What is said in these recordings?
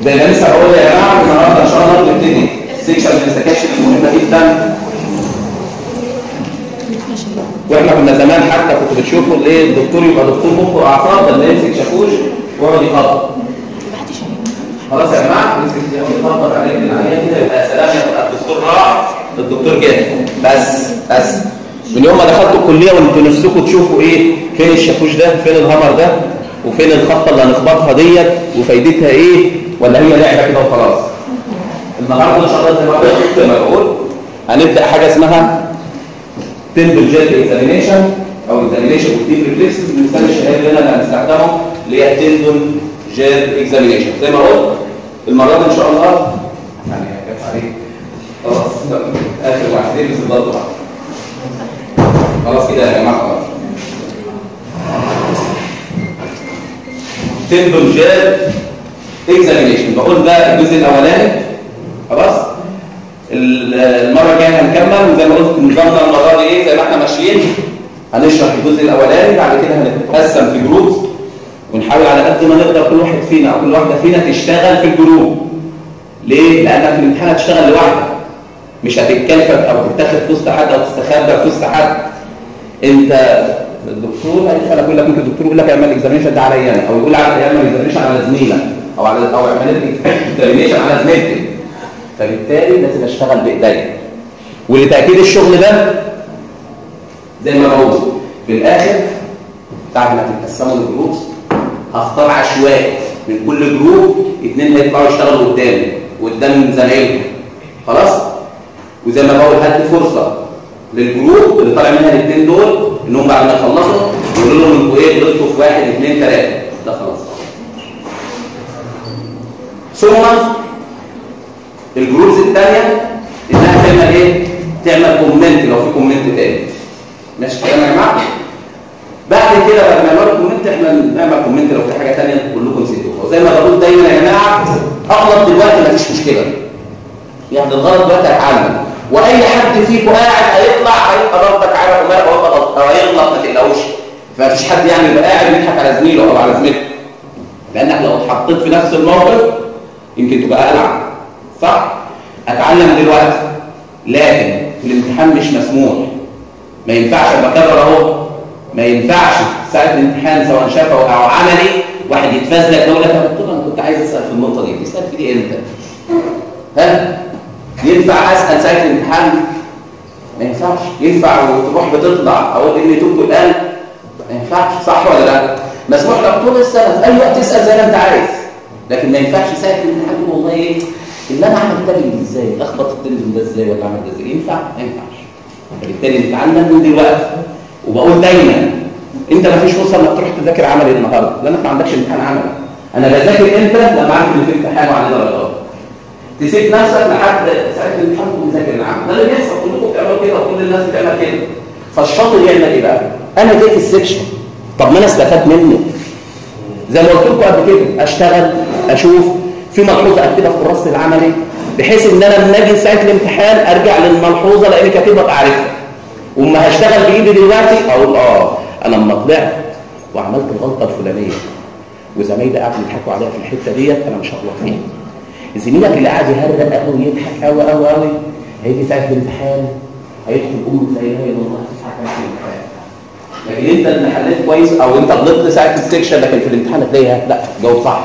زي ما لسه بقول يا جماعه النهارده ان شاء الله بنبتدي سيكشن من السكاشن المهمه جدا واحنا كنا زمان حتى كنت بتشوفوا اللي الدكتور يبقى دكتور مخ واعصاب ده اللي يمسك شاكوش ويقعد يخبط خلاص يا جماعه يمسك يخبط عليك العيان كده يبقى سلام يبقى الدكتور راح الدكتور جه بس بس من يوم ما دخلتوا الكليه وانتوا نفسكم تشوفوا ايه فين الشاكوش ده فين الهامر ده وفين الخطه اللي هنخبطها ديت وفايدتها ايه ولا هي لعبه كده وخلاص النهارده ان شاء الله زي ما قلت زي ما بقول هنبدا حاجه اسمها تمبل جيل اكزامينيشن او اكزامينيشن اوف ريفلكسز المثال الشهير اللي انا هنستخدمه اللي هي تمبل جيل اكزامينيشن زي ما قلت المره دي ان شاء الله يعني هكف عليك خلاص اخر واحد لبس الضغط واحد خلاص كده يا جماعه خلاص تمبل جيل اكزامينيشن بقول ده الجزء الاولاني خلاص المره الجايه هنكمل وزي ما قلت نظامنا المره دي ايه زي ما احنا ماشيين هنشرح الجزء الاولاني بعد كده هنتقسم في جروبس ونحاول على قد ما نقدر كل واحد فينا او كل واحده فينا تشتغل في الجروب ليه لانك في الامتحان هتشتغل لوحدك مش هتتكلفت او تتاخد في وسط حد او تستخبى في وسط حد انت الدكتور هيسالك يقول لك انت الدكتور يقول لك اعمل اكزامينشن ده عليا انا او يقول على اعمل اكزامينشن على زميلك او على او اعمل اكزامينشن على زميلتك فبالتالي لازم اشتغل بايديا ولتاكيد الشغل ده زي ما بقول في الاخر بعد ما تتقسموا لجروبس هختار عشوائي من كل جروب اثنين هيطلعوا يشتغلوا قدامي قدام زمايلهم خلاص وزي ما بقول هدي فرصه للجروب اللي طالع منها الاثنين دول انهم بعد ما يخلصوا يقولوا لهم انتوا ايه غلطتوا في واحد اثنين ثلاثه ده خلاص ثم الجروبز الثانيه انها تعمل ايه تعمل كومنت لو في كومنت تاني ماشي كلام يا جماعه بعد كده بعد ما نعمل كومنت احنا نعمل كومنت لو في حاجه ثانيه كلكم نسيتوها وزي ما بقول دايما يا جماعه اغلط دلوقتي مفيش مشكله يعني الغلط دلوقتي هيتعلم واي حد فيكم قاعد هيطلع هيبقى ردك على عمر او هيغلط ما تقلقوش فمفيش حد يعني يبقى قاعد يضحك على زميله او على زميلته لانك لو اتحطيت في نفس الموقف يمكن تبقى ألعب صح اتعلم دلوقتي لكن في الامتحان مش مسموح ما ينفعش بكرر اهو ما ينفعش ساعه الامتحان سواء شفوي او عملي واحد يتفزلك يقول لك انا كنت عايز اسال في النقطه دي تسال في دي امتى ها ينفع اسال ساعه الامتحان ما ينفعش ينفع وتروح بتطلع او اني تبت الان ما ينفعش صح ولا لا مسموح لك طول السنه في اي وقت تسال زي ما انت عايز لكن ما ينفعش ساعه الامتحان تقول والله ايه اللي انا عملت ده ازاي اخبط التندم ده ازاي ولا اعمل ده ازاي ينفع ما ينفعش فبالتالي نتعلم من دلوقتي وبقول دايما انت ما فيش فرصه انك تروح تذاكر عملي النهارده لانك ما عندكش امتحان عملي انا بذاكر امتى لما عارف ان في امتحان وعليه درجات تسيب نفسك لحد ساعه الامتحان وتذاكر العمل ده اللي بيحصل كلكم بتعملوا كده وكل الناس بتعمل كده فالشاطر يعمل ايه بقى انا جيت السكشن طب ما انا استفدت منه زي ما قلت لكم قبل كده اشتغل اشوف في ملحوظه اكتبها في كراسه العملي بحيث ان انا لما اجي ساعه الامتحان ارجع للملحوظه لاني كاتبها اعرفها وما هشتغل بايدي دلوقتي اقول اه انا لما طلعت وعملت الغلطه الفلانيه وزمايلي قاعدوا يضحكوا عليا في الحته ديت انا مش هغلط فيها زميلك اللي قاعد يهرب قوي ويضحك قوي قوي قوي هيجي ساعه الامتحان هيدخل امه تلاقي لا اله الا الله تضحك عليك في الامتحان لكن انت اللي حليت كويس او انت غلطت ساعه السكشن لكن في الامتحان هتلاقيها لا جاوب صح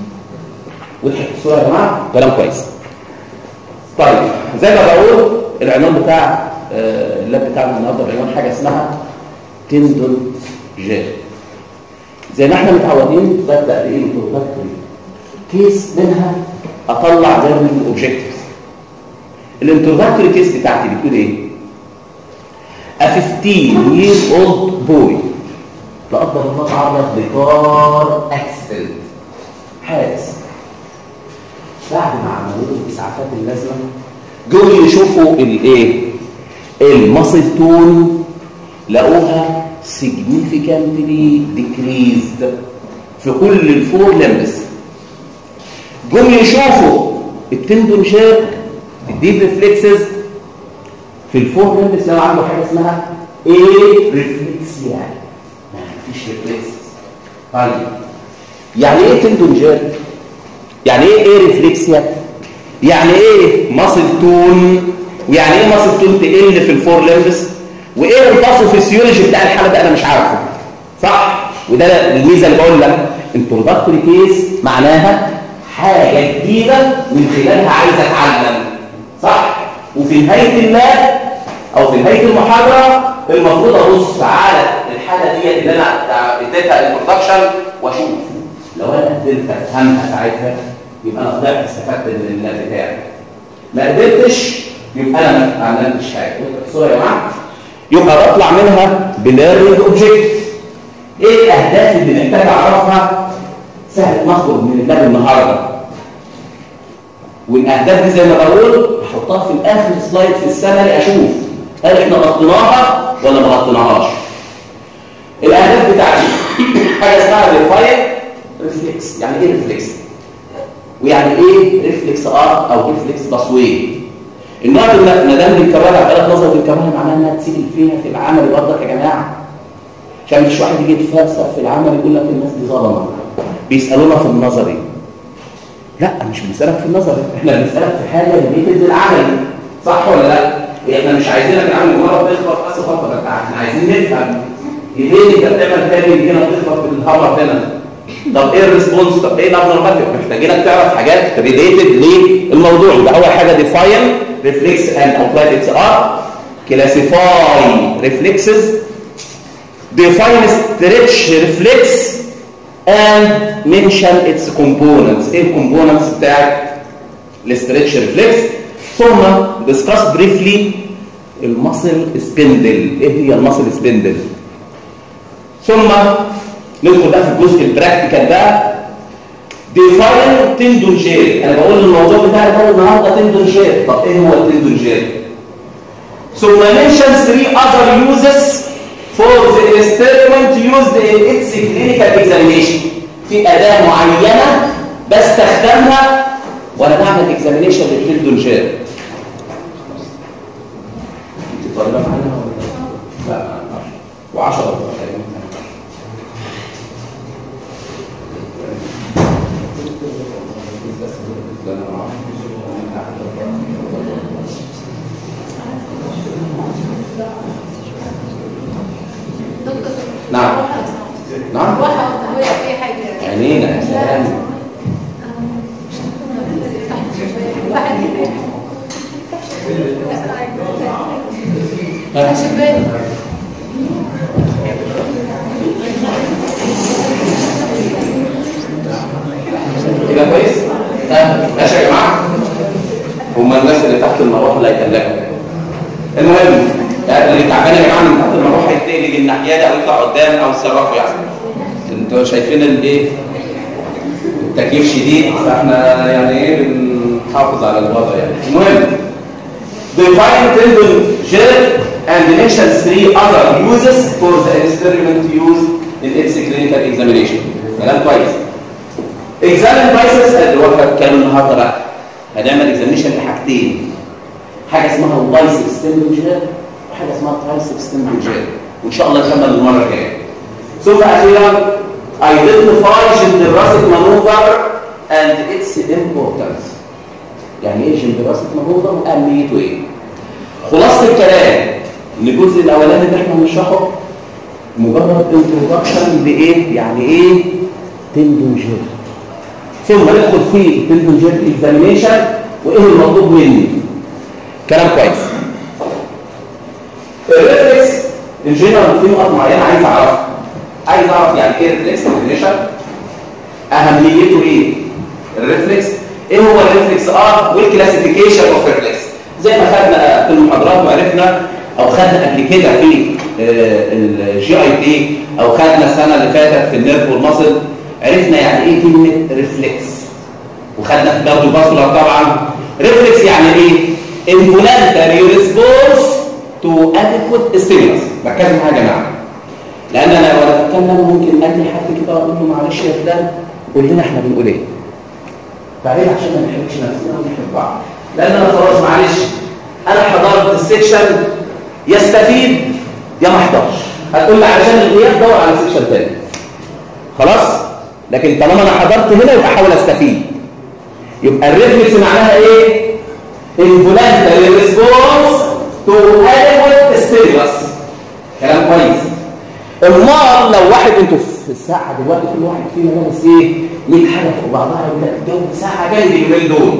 وضحك الصوره يا جماعه كلام كويس طيب زي ما بقول العنوان بتاع اللاب بتاعنا النهارده بعنوان حاجه اسمها تندون جيل زي ما احنا متعودين ببدا بايه بروتكتوري كيس منها اطلع ليرنينج اوبجكتيفز الانتروداكتوري كيس بتاعتي بتقول ايه A 15 year old boy لا قدر الله تعرض لكار اكسيدنت حادث بعد ما عملوا له الاسعافات اللازمه جم يشوفوا الايه الماسل تون لقوها significantly decreased في كل الفور لمبس جم يشوفوا التندون شاب الديب ريفلكسز في الفور لمبس لو عنده حاجه اسمها ايه ريفلكسيا ما فيش ريفلكسز طيب يعني ايه تندون جاب يعني ايه ايه ريفلكسيا يعني ايه ماسل تون ويعني ايه ماسل تون تقل في الفور لمبس وايه الباثوفيسيولوجي بتاع الحاله ده انا مش عارفه صح وده الميزه اللي بقول لك انتروداكتوري كيس معناها حاجه جديده من خلالها عايز اتعلم صح وفي نهايه اللاب او في نهايه المحاضره المفروض ابص على الحاله ديت اللي انا اديتها الانترودكشن واشوف لو انا قدرت افهمها ساعتها يبقى انا طلعت استفدت من اللاب بتاعي ما قدرتش يبقى انا ما عملتش حاجه الصوره يا جماعه يبقى بطلع منها بليرنج اوبجكت ايه الاهداف اللي محتاج اعرفها سهل نخرج من اللاب النهارده والاهداف دي زي ما بقول احطها في الاخر سلايد في السنه اشوف هل احنا غطيناها ولا ما غطيناهاش الاهداف بتاعتي حاجه اسمها ريفاين ريفلكس يعني ايه ريفلكس ويعني ايه ريفلكس ار او ريفلكس باسوي النوع ده ما دام بنكررها بقالك نظر بنكررها معناها انها تسيب فيها في العمل برضك يا جماعه عشان مش واحد يجي يتفلسف في العمل يقول لك الناس دي ظلمه بيسالونا في النظري لا مش بنسالك في النظري احنا بنسالك في حاجه ريليتد للعمل صح ولا لا احنا مش عايزينك العمل مره بتخبط بس خبط احنا عايزين نفهم ليه انت بتعمل تاني هنا بتخبط بالهامر هنا طب ايه الريسبونس طب ايه الابنورماليتي محتاجينك تعرف حاجات ريليتد للموضوع يبقى اول حاجه ديفاين ريفلكس اند ابلايد اتس ار كلاسيفاي ريفلكسز define stretch reflex and mention its components ايه الكومبوننتس بتاعت الاسترتش ريفلكس ثم discuss briefly المصل سبندل ايه هي المصل سبندل ثم ندخل بقى في الجزء البراكتيكال بقى define تندون جير انا بقول الموضوع بتاعي ده النهارده تندون جير طب ايه هو التندون جير ثم mention three other uses for the instrument used in its clinical examination في أداة معينة بستخدمها وأنا بعمل examination للتندون جير انت طالبة معانا ولا لا وعشرة نعم نعم عينينا يا سلام كده كويس؟ ماشي يا جماعه هم الناس اللي تحت المروحه لا يكلموا المهم يعني اللي تعبان يا جماعه من تحت المروحه يتقلب الناحيه ده او يطلع قدام او يتصرفوا يعني انتوا شايفين الايه التكييف شديد فاحنا يعني ايه بنحافظ على الوضع يعني المهم define tendon gel and mention three other uses for the experiment used in its clinical examination كلام كويس examine biceps اللي هو الكلام النهارده بقى هنعمل اكزامينشن لحاجتين حاجه اسمها البايسبس تندون جيل وحاجه اسمها ترايسبس تندون جيل وان شاء الله نكمل المره الجايه ثم اخيرا identify gymnastic maneuver and its importance يعني ايه جمبراسيك مانوفر واهميته ايه خلاصه الكلام ان الجزء الاولاني اللي احنا بنشرحه مجرد انترودكشن لايه يعني ايه تندون جيل ثم ندخل في تندون جيل اكزامينيشن وايه المطلوب مني كلام كويس الريفلكس ان جنرال في نقط معينه عايز اعرفها عايز اعرف يعني ايه ريفلكس ديفينيشن اهميته ايه الريفلكس ايه هو الريفلكس ار والكلاسيفيكيشن اوف ريفلكس زي ما خدنا في المحاضرات وعرفنا او خدنا قبل كده في الجي اي تي او خدنا السنه اللي فاتت في النيرف والمصل عرفنا يعني ايه كلمه ريفلكس وخدنا في برضه باسولار طبعا ريفلكس يعني ايه involuntary response to adequate stimulus ركزوا معايا يا جماعه لان انا وانا بتكلم ممكن اجي حد كده اقول له معلش يا فلان قول لنا احنا بنقول ايه بعدين عشان ما نحرجش نفسنا ونحب بعض لان انا خلاص معلش انا حضرت السكشن يستفيد يا ما احضرش هتقول لي علشان الغياب دور على سكشن تاني خلاص لكن طالما انا حضرت هنا يبقى احاول استفيد يبقى الريفلكس معناها ايه involuntary response to adequate stimulus كلام كويس امال لو واحد انتوا في الساعه دلوقتي كل واحد فينا لابس ايه 100 حاجه فوق بعضها يقول لك الجو ساعه جاي اليومين دول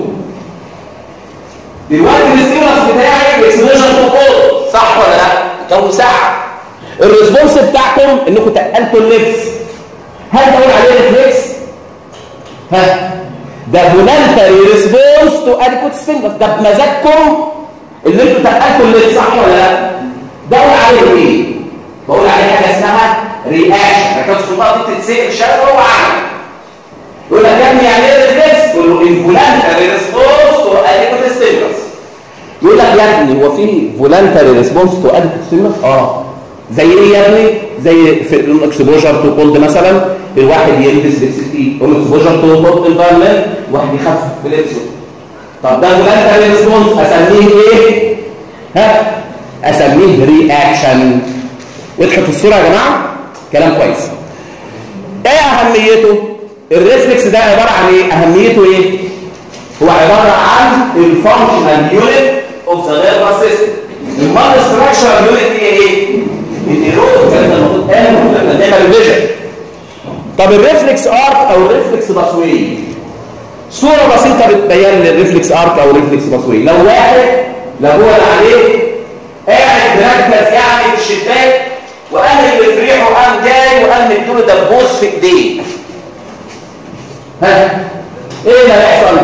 دلوقتي الستيمولس بتاعي اكسبوجر تو كول صح ولا لا الجو ساعه الريسبونس بتاعكم انكم تقلتوا اللبس هل ده اقول عليه ريفلكس ها ده فولنتري ريسبونس تو اديكوت ستيمولس ده بمزاجكم اللي انتوا تقلتوا اللبس صح ولا لا ده اقول عليه ايه بقول عليه حاجه اسمها رياكشن ركزوا في النقطه دي تتسال الشباب هو عامل يقول لك يا ابني يعني ايه ريفلكس يقول له انفولانتري ريسبونس تو اديكوت ستيمولس يقول لك يا ابني هو في فولانتري ريسبونس تو اديكوت ستيمولس اه زي ايه يا ابني زي في الاكسبوجر تو كولد مثلا الواحد يلبس لبس تقيل الاكسبوجر تو كولد انفايرمنت واحد يخفف في لبسه طب ده فولانتري ريسبونس اسميه ايه ها اسميه رياكشن وضحت الصوره يا جماعه كلام كويس ايه اهميته الريفلكس ده عباره عن ايه اهميته ايه هو عباره عن الفانكشنال يونت اوف ذا نيرفس سيستم المال ستراكشر يونت هي ايه النيرون الكلام ده المفروض قال لما نعمل ريفيجن طب الريفلكس ارك او الريفلكس باسوي صوره بسيطه بتبين الريفلكس ارك او الريفلكس باسوي لو واحد لو هو اللي عليه قاعد مركز يعني في الشباك وقام اللي في ريحه قام جاي وقام مديله دبوس في ايديه ها ايه اللي هيحصل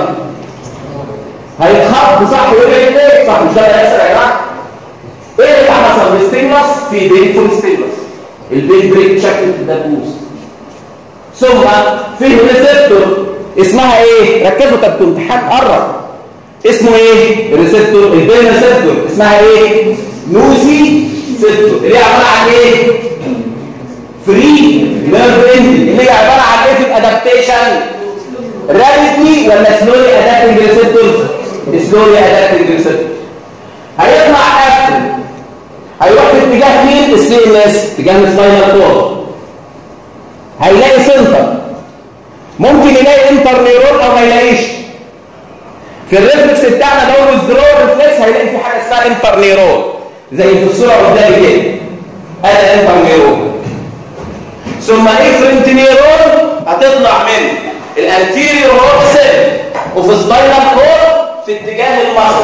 هيتخض صح ويقول ايه صح مش ده اللي هيحصل يا جماعه ايه اللي حصل الستيموس في بينفول ستيموس البين بريك شكل الدبوس ثم فيه ريسبتور اسمها ايه ركزوا طب امتحان قرب اسمه ايه الريسبتور البين ريسبتور اسمها ايه نوزي سيبتور اللي هي عباره عن ايه فري نيرف اند اللي هي عباره عن ايه في الادابتيشن رابيدلي ولا سلولي ادابتنج ريسبتورز سلولي ادابتنج ريسبتور هيطلع قفل هيروح في اتجاه مين السي ام اس اتجاه السباينال كورد هيلاقي سنتر ممكن يلاقي انتر نيرون او ما يلاقيش في الريفلكس بتاعنا ده الويزدرو ريفلكس هيلاقي في حاجه اسمها انتر نيرون زي في الصوره قدامي كده انا انتر نيرون ثم افرنت نيرون هتطلع من الانتيريور هورن سيل وفي سباينال كورد في اتجاه المصل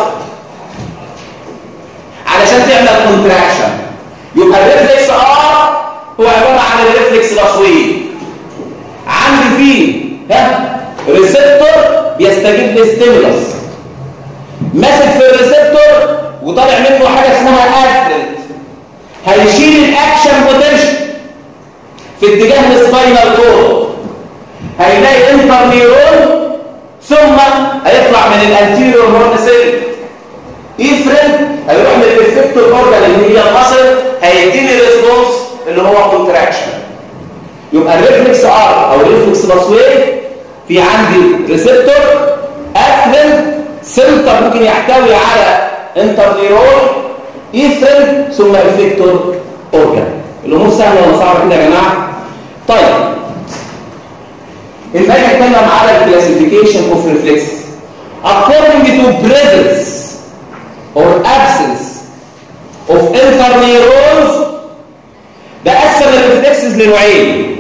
علشان تعمل كونتراكشن يبقى الريفلكس ار هو عباره عن الريفلكس الاسوي عندي فيه ها ريسبتور بيستجيب للستيمولس ماسك في الريسبتور وطالع منه حاجه اسمها افرنت هيشيل الاكشن بوتنشال في اتجاه السباينال كورد هيلاقي انتر نيرون ثم هيطلع من الانتيريور هورن سيل افرنت هيروح للريسبتور اورجان اللي هي المصل هيديني ريسبونس اللي هو كونتراكشن يبقى الريفلكس ار او الريفلكس باسوي في عندي ريسبتور افرنت سنتر ممكن يحتوي على انترنيرون ايثرن ثم افكتور اورجان الامور سهله ولا صعبه كده يا جماعه طيب لما اجي اتكلم على الكلاسيفيكيشن اوف ريفلكس according to presence or absence of interneurons بقسم الريفلكسز لنوعين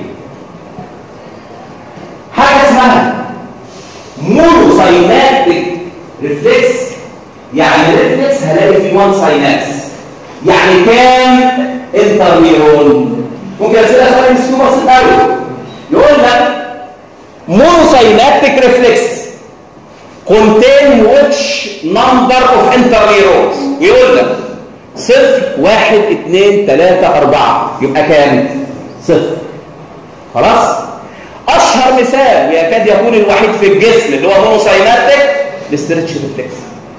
حاجه اسمها مونوسايناتيك ريفلكس يعني الريفلكس هلاقي فيه وان ساينابس يعني كام انترنيرون ممكن اسئله سؤال مسكين بسيط قوي يقول لك مونوساينابتيك ريفلكس contain which number of interneurons ويقول لك صفر واحد اثنين ثلاثة أربعة يبقى كام؟ صفر خلاص؟ أشهر مثال يكاد يكون الوحيد في الجسم اللي هو مونوساينابتيك الاسترتش ريفلكس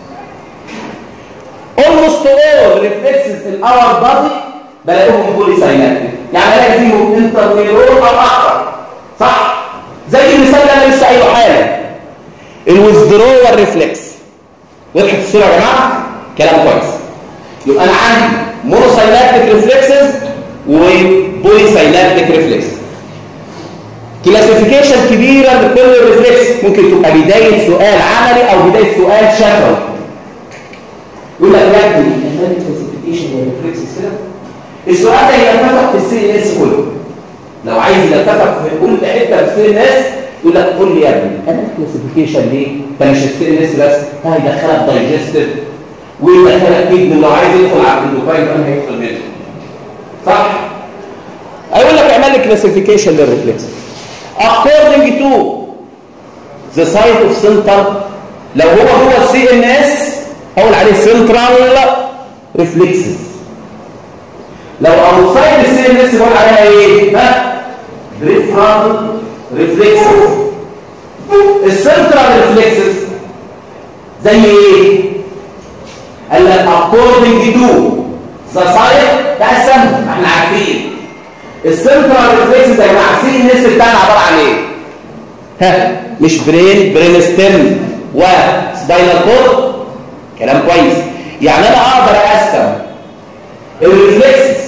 almost all reflexes in our body بلاقيهم بولي ساينابتيك يعني الاقي فيهم انترنيرون او اكتر صح زي المثال اللي انا لسه قايله حالا الويزدرول ريفلكس وضحت الصوره يا جماعه كلام كويس يبقى انا عندي مونوساينابتيك ريفلكسز وبولي ساينابتيك ريفلكس كلاسيفيكيشن كبيره لكل ريفلكس ممكن تبقى بدايه سؤال عملي او بدايه سؤال شفوي يقول لك يا ابني كمان كلاسيفيكيشن للريفلكس كده السؤال ده يتفق في السي ان اس كله لو عايز يتفق في كل حته في السي ان اس يقول لك قول لي يا ابني انا كلاسيفيكيشن ليه؟ ده مش السي ان اس بس ده هيدخلك دايجستيف ويدخلك كدن لو عايز يدخل على الاندوكراين كمان هيدخل منه صح؟ هيقول لك اعمل لي كلاسيفيكيشن للريفلكس according to the site of center لو هو هو السي ان اس هقول عليه central reflexes لو outside السي ان اس بقول عليها ايه ها peripheral reflexes السنترال reflexes زي ايه قال لك according to the site ده السم احنا عارفين السنترال ريفلكس يا جماعه سي ان اس بتاعنا عباره عن ايه ها مش برين برين ستيم وسباينال كورد كلام كويس يعني انا اقدر اقسم الريفلكس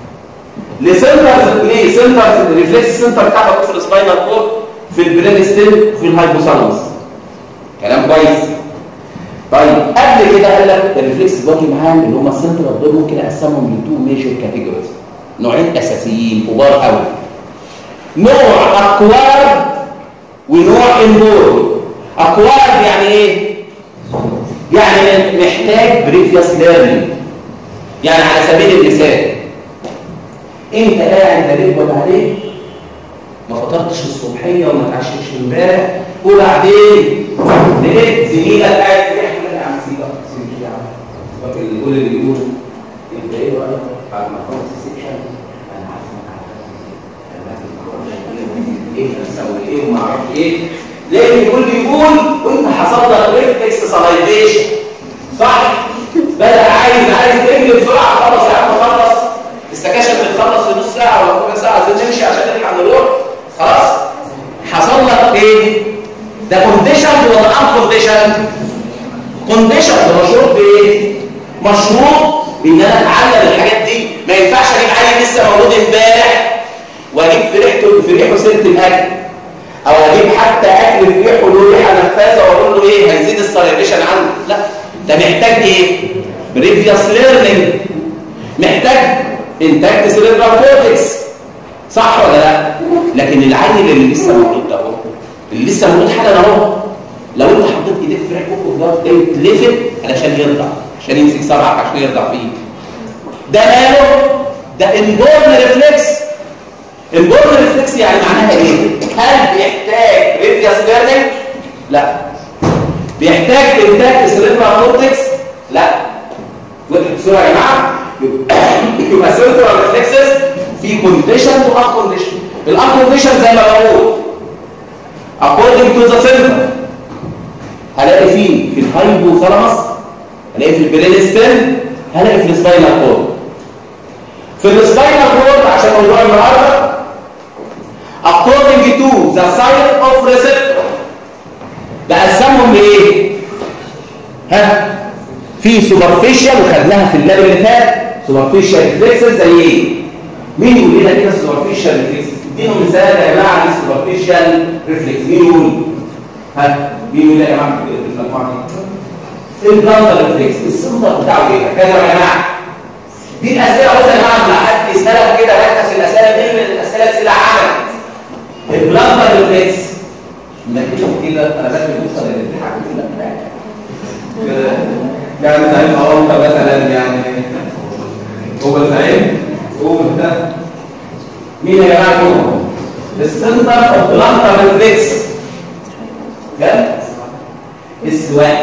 لسنتر ليه سنتر الريفلكس سنتر بتاعها في السباينال كورد في البرين ستيم في الهايبوثالاموس كلام كويس طيب قبل كده قال لك الريفلكس باقي معاهم اللي هم السنترال دول ممكن اقسمهم لتو ميجر كاتيجوريز نوعين اساسيين كبار قوي نوع اكوارد ونوع اندور اكوارد يعني ايه يعني محتاج بريفيوس ليرنينج يعني على سبيل المثال انت قاعد لا ليل ولا عليك ما فطرتش الصبحيه وما اتعشتش امبارح وبعدين لقيت زميلك قاعد في ريحه يا عم سيبك سيبك يا عم سيبك اللي يقول اللي يقول انت ايه رايك بعد ما خلص السكشن انا عارف ايه هنسوي ايه وما اعرفش ايه ليه يقول لي يقول وانت حصل لك ريفلكس سلايفيشن صح بدا عايز عايز تجري بسرعه خلص يا عم خلص السكاشن بتخلص في نص ساعه ولا ربع ساعه عايزين نمشي عشان نلحق نروح خلاص حصل لك ايه ده كونديشن ولا ان كونديشن كونديشن ده مشروط بايه مشروط ان انا اتعلم الحاجات دي ما ينفعش اجيب عيل لسه مولود امبارح واجيب في ريحته في ريحه سيره الاكل او اجيب حتى اكل في ريحه له ريحه نفاذه واقول له ايه هيزيد السليفيشن عنده لا ده محتاج ايه بريفيوس ليرنينج محتاج انتاج سيريبرال كورتكس صح ولا لا لكن العيل اللي لسه مولود ده اهو اللي لسه مولود حالا اهو لو انت حطيت ايديك في ريحه ده تلفت علشان يرضع عشان يمسك صبعك عشان يرضع فيه ده ماله ده انبورن ريفلكس البورن ريفلكس يعني معناها ايه هل بيحتاج ريفيوس ليرنينج لا بيحتاج انتاج سيريبرال كورتكس لا واضح بسرعه يا جماعه يبقى سيريبرال ريفلكسز في كونديشن وان كونديشن الان كونديشن زي ما بقول according to the center هلاقي فيه في الهايبوثالاموس هلاقي في البرين ستيم هلاقي في السباينال كورد في السباينال كورد عشان موضوع النهارده according to the site of receptor بقسمهم لايه ها في سوبرفيشال وخدناها في اللاب اللي فات سوبرفيشال ريفلكسز زي ايه مين يقول لنا كده سوبرفيشال ريفلكس اديني مثال يا جماعه دي سوبرفيشال ريفلكس مين يقول ها مين يقول يا جماعه في المجموعه دي البلانتر ريفلكس السنتر بتاعه ايه كده يا جماعه دي الاسئله بص يا جماعه لما حد يسالك كده ركز في الاسئله دي من الاسئله اسئله عامه البلانتر ريفلكس نكتب كده انا بس بوصل للامتحان كده يعني زعيم اوروبا مثلا يعني هو الزعيم هو ده مين يا جماعه هو السنتر اوف بلانتر ريفلكس كام السواق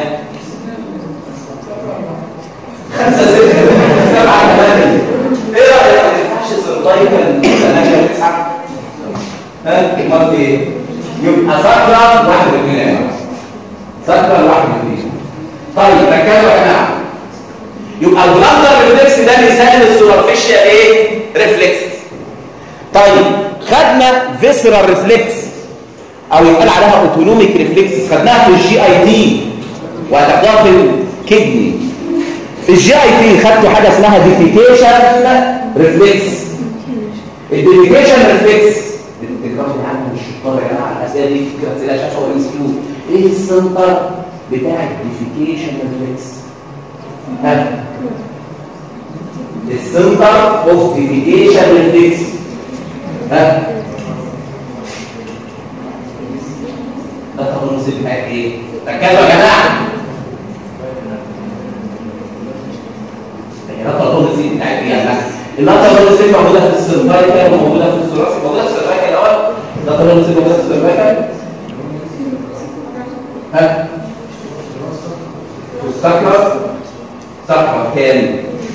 خمسة ستة سبعة ثمانية ايه رأيك ما تنفعش سرطايكا سنة تسعة ها امال ايه يبقى سكرة واحد واثنين يا جماعة سكرة واحد واثنين طيب ركزوا يا جماعة يبقى البلانتر ريفلكس ده مثال السوبرفيشال ايه ريفلكس طيب خدنا فيسرال ريفلكس او يتقال عليها اوتونوميك ريفلكس خدناها في الجي اي تي وهتاخدوها في الكدني في الجي اي تي خدتوا حاجه اسمها ديفيكيشن ريفلكس الديفيكيشن ريفلكس التكرار عنها مش طب يا جماعه الاسئله دي فكره اسئله شافه وام اس كيو ايه السنتر بتاع الديفيكيشن ريفلكس ها السنتر اوف ديفيكيشن ريفلكس ها ده طب النص بتاعك ايه ركزوا يا جماعه النقطه النص بتاعك ايه يا جماعه النقطه النص موجوده في السيرفايكال وموجوده في الثوراسيك موجوده في السيرفايكال الاول النقطه النص موجوده في السيرفايكال ها والسكر سكر كام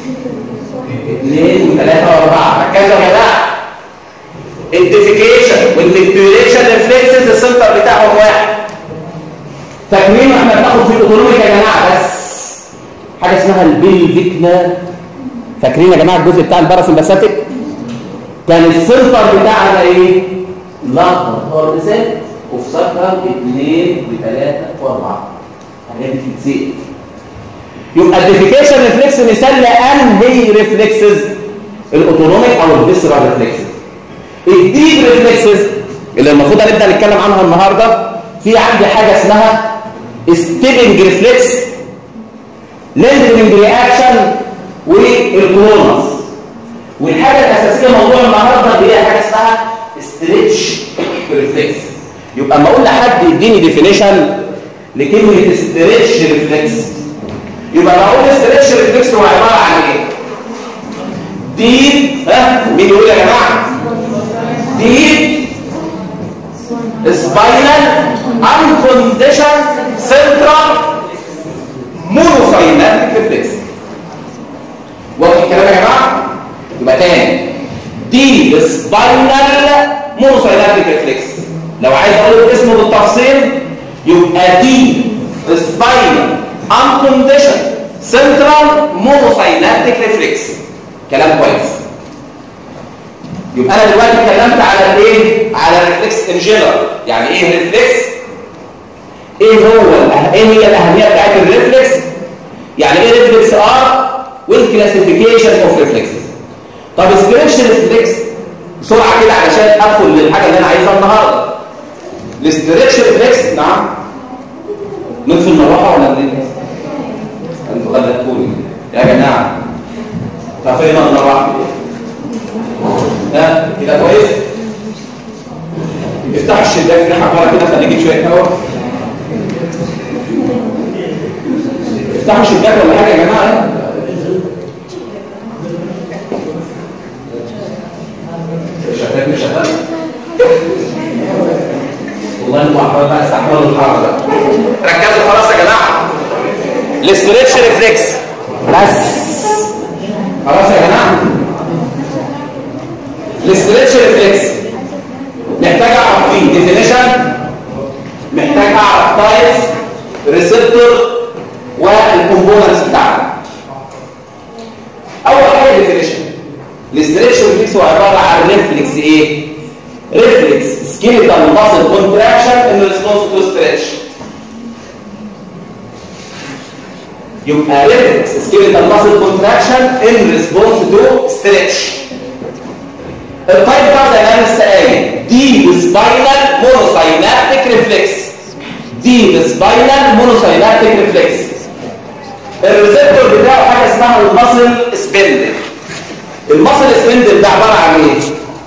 اثنين وثلاثة واربعة ركزوا يا جماعة الديفيكيشن والميكتوريشن ريفلكسز السنتر بتاعهم واحد فاكرين احنا بناخد في الاوتونوميك يا جماعة بس حاجة اسمها البيلفيكنا فاكرين يا جماعة الجزء بتاع الباراسمباثيك كان السنتر بتاعنا ايه؟ لحظة هارد سيت وفي سكر اثنين وثلاثة واربعة الحاجات دي بتتسيق يبقى الديفيكيشن ريفلكس مثال لانهي ريفلكسز الاوتونوميك او الفيسرال ريفلكسز الديب ريفلكسز اللي المفروض هنبدا نتكلم عنها النهارده في عندي حاجه اسمها ستيبنج ريفلكس ليندنج رياكشن والكرونس والحاجه الاساسيه موضوع النهارده اللي هي حاجه اسمها ستريتش ريفلكس يبقى اما اقول لحد يديني ديفينيشن لكلمه ستريتش ريفلكس يبقى لو اقول ستريتش ريفلكس هو عباره عن ايه ديب ها مين يقول يا جماعه ديب سباينال uncondition central monocynatic reflex واضح الكلام يا جماعه يبقى تاني ديب سباينال monocynatic reflex لو عايز اقول اسمه بالتفصيل يبقى ديب سباينال unconditioned central monosynatic reflex كلام كويس يبقى انا دلوقتي اتكلمت على الايه على الريفلكس ان جنرال يعني ايه ريفلكس ايه هو ايه هي الاهميه بتاعت الريفلكس يعني ايه ريفلكس ار والكلاسيفيكيشن اوف ريفلكسز طب سبريتش ريفلكس بسرعه كده علشان ادخل للحاجه اللي انا عايزها النهارده الاستريتش ريفلكس نعم نطفي المروحه ولا نريد انتوا غلطتوني يا جماعه طفينا المروحه ها كده كويس افتح الشباك ريحه بره كده خلي يجيب شويه هواء افتحوا الشباك ولا حاجه يا جماعه الشباك مش شغال والله انتوا احرار بقى استحملوا الحر ده ركزوا خلاص يا جماعه الاستريتش ريفلكس بس خلاص يا جماعه الاستريتش ريفلكس محتاج اعرف فيه ديفينيشن محتاج اعرف تايبس ريسبتور والكومبوننتس بتاعته اول حاجه ديفينيشن الاستريتش ريفلكس هو عباره عن ريفلكس ايه ريفلكس سكيلتال ماسل كونتراكشن ان ريسبونس تو ستريتش يبقى ريفلكس سكيلتال ماسل كونتراكشن ان ريسبونس تو ستريتش التايب بتاع زي ما انا لسه قايل دي سباينال مونوساينابتيك ريفلكس دي سباينال مونوساينابتيك ريفلكس الريسبتور بتاعه حاجه اسمها الماسل سبندل الماسل سبندل ده عباره عن ايه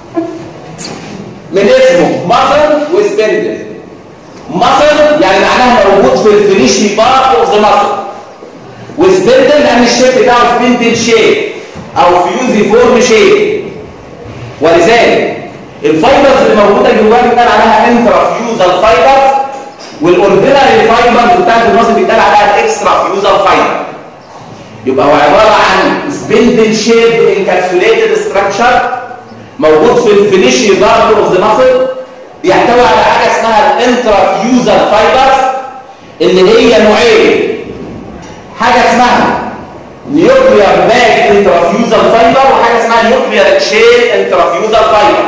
من اسمه ماسل وسبندل ماسل يعني معناها موجود في الفينيشي بار اوف ذا ماسل وسبندل لان الشيب بتاعه سبندل شيب او فيوزي فورم شيب ولذلك الفايبرز اللي موجوده جواه بيتقال عليها انترا فيوزال فايبرز والاوردينري فايبرز بتاعت المصل بيتقال عليها الاكسترا فيوزال فايبر يبقى هو عباره عن سبندل شيب انكابسوليتد ستراكشر موجود في الفينيشي بارت اوف ذا ماسل بيحتوي على حاجه اسمها الانترا فيوزال فايبرز اللي هي نوعين حاجه اسمها نيوكليار باك انترافيوزال فايبر وحاجه اسمها نيوكليار تشين انترافيوزال فايبر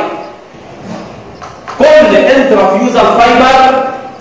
كل انترافيوزال فايبر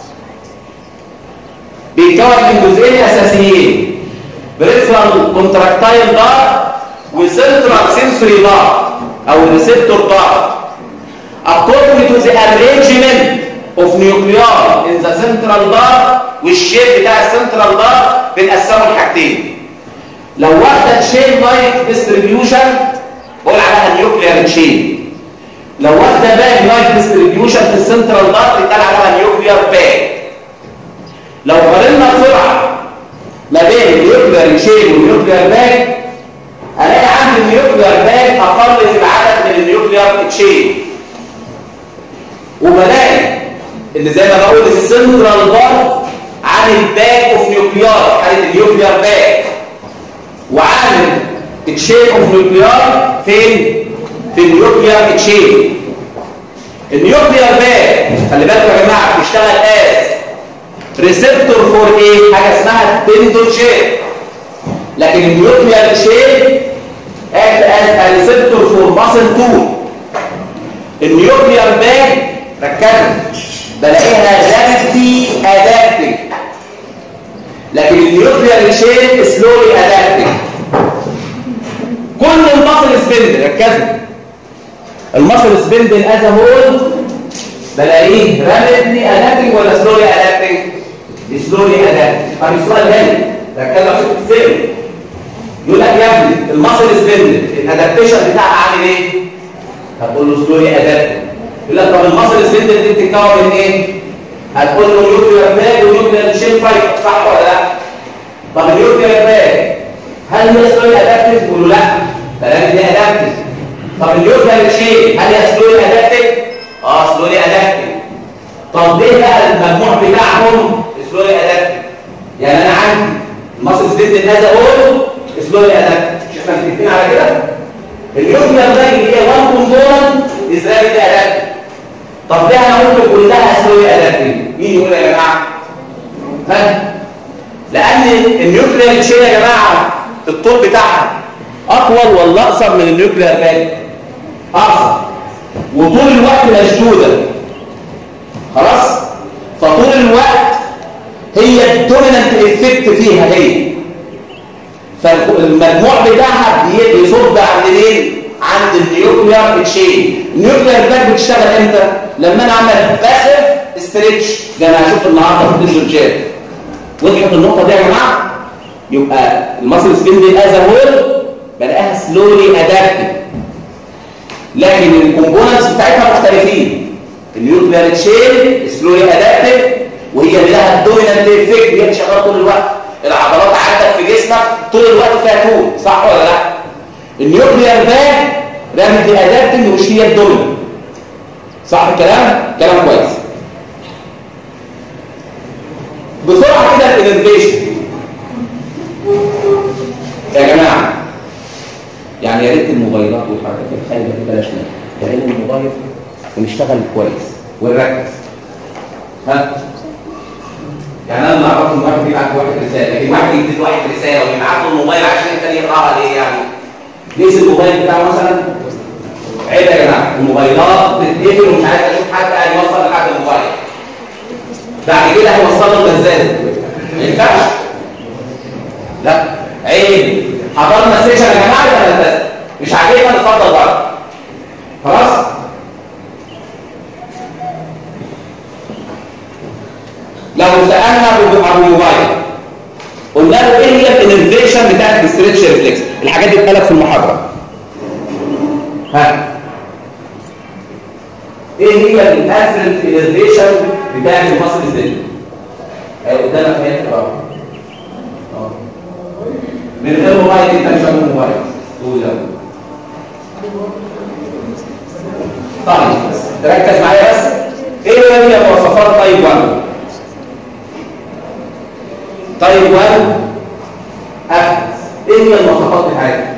بيتكون من جزئين اساسيين بريفرال كونتراكتايل بار وسنترال سنسوري بار او ريسبتور بار according to the arrangement اوف نيوكليار ان ذا سنترال بار والشيب بتاع السنترال بار بنقسمه لحاجتين لو واخده تشين لايك ديستريبيوشن بقول عليها نيوكليار تشين لو واخده باك لايك ديستريبيوشن في السنترال بار بيتقال عليها نيوكليار باك لو قارنا بسرعه ما بين النيوكليار تشين والنيوكليار باك هلاقي عندي النيوكليار باك اقل في العدد من النيوكليار تشين وبلاقي اللي زي ما بقول السنترال بار عن الباك اوف نيوكليار حاله النيوكليار باك وعامل تشين اوف نيوكليار فين في النيوكليار تشين النيوكليار باك خلي بالكم يا جماعه بيشتغل از ريسبتور فور ايه حاجه اسمها بندون شيب لكن النيوكليار تشين اكت از ريسبتور فور ماسل تول النيوكليار باك ركزوا بلاقيها رابيدلي ادابتنج لكن النيوكليار تشين سلولي ادابتنج كل المصل سبندل ركزوا المصل سبندل از هول بلاقيه رابيدلي ادابتنج ولا سلولي ادابتنج سلولي ادابتنج طب السؤال هنا ركزوا عشان تفهموا يقول لك يا ابني المصل سبندل الادابتيشن بتاعها عامل ايه هتقول له سلولي ادابتنج يقول لك طب المصل سبندل دي بتتكون من ايه هتقول له نيوكلير باك ونيوكلير شين فايبر صح ولا لا طب النيوكلير باك هل هي سلولي ادابتنج تقول له لا كلام دي ادابتنج طب النيوكلير شين هل هي سلولي ادابتنج اه سلولي ادابتنج طب ليه بقى المجموع بتاعهم سلولي ادابتنج يعني انا عندي المصل سبندل هذا هو سلولي ادابتنج مش احنا متفقين على كده النيوكلير باك اللي هي 1 كومبوننت از رابيد ادابتنج طب ليه انا قلت كلها سلولي ادابتنج مين يقول يا جماعه ها لان النيوكلير تشين يا جماعه الطول بتاعها اطول ولا اقصر من النيوكلير باك اقصر وطول الوقت مشدوده خلاص فطول الوقت هي الدومينانت افكت فيها هي فالمجموع بتاعها بيصب عند مين عند النيوكلير تشين النيوكلير باك بتشتغل امتى لما انا اعمل باسف ستريتش ده انا هشوف النهارده في الديجيتال وضحت النقطه دي يا جماعه يبقى المصل سبين از هول بلاقيها سلولي ادابتد لكن الكومبوننتس بتاعتها مختلفين النيوكلير تشين سلولي ادابتد وهي اللي لها الدومينانت افكت هي شغاله طول الوقت العضلات عندك في جسمك طول الوقت فيها طول صح ولا لا النيوكلير باك رامد ادابتنج مش هي الدومينانت صح الكلام كلام كويس بسرعه كده الانفيشن يا جماعه يعني يا ريت الموبايلات والحركات الخايبه دي بلاش منها لان الموبايل ونشتغل كويس ونركز ها يعني انا ما اعرفش ان واحد بيبعت واحد رساله لكن واحد يكتب واحد رساله ويبعت له الموبايل عشان الثاني يقراها ليه يعني ليس الموبايل بتاعه مثلا عيب يا جماعه الموبايلات بتتقفل ومش عايز اشوف حد قاعد يوصل لحد الموبايل بعد كده هيوصل له الغزال ما ينفعش لا عيب حضرنا سيشن يا جماعه ولا هندسه مش عاجبنا نتفضل بره خلاص لو سالنا على الموبايل قلنا له ايه هي الانرفيشن بتاعت الستريتش ريفلكس الحاجات دي اتقالت في المحاضره ها ايه هي الاسرنت انرفيشن بتاعت المصل الزلي اهي قدامك اهي اهو من غير موبايل انت مش هتعمل موبايل تقول لا طيب تركز معايا بس ايه هي مواصفات تايب 1 تايب 1 أفز ايه هي المواصفات بتاعتها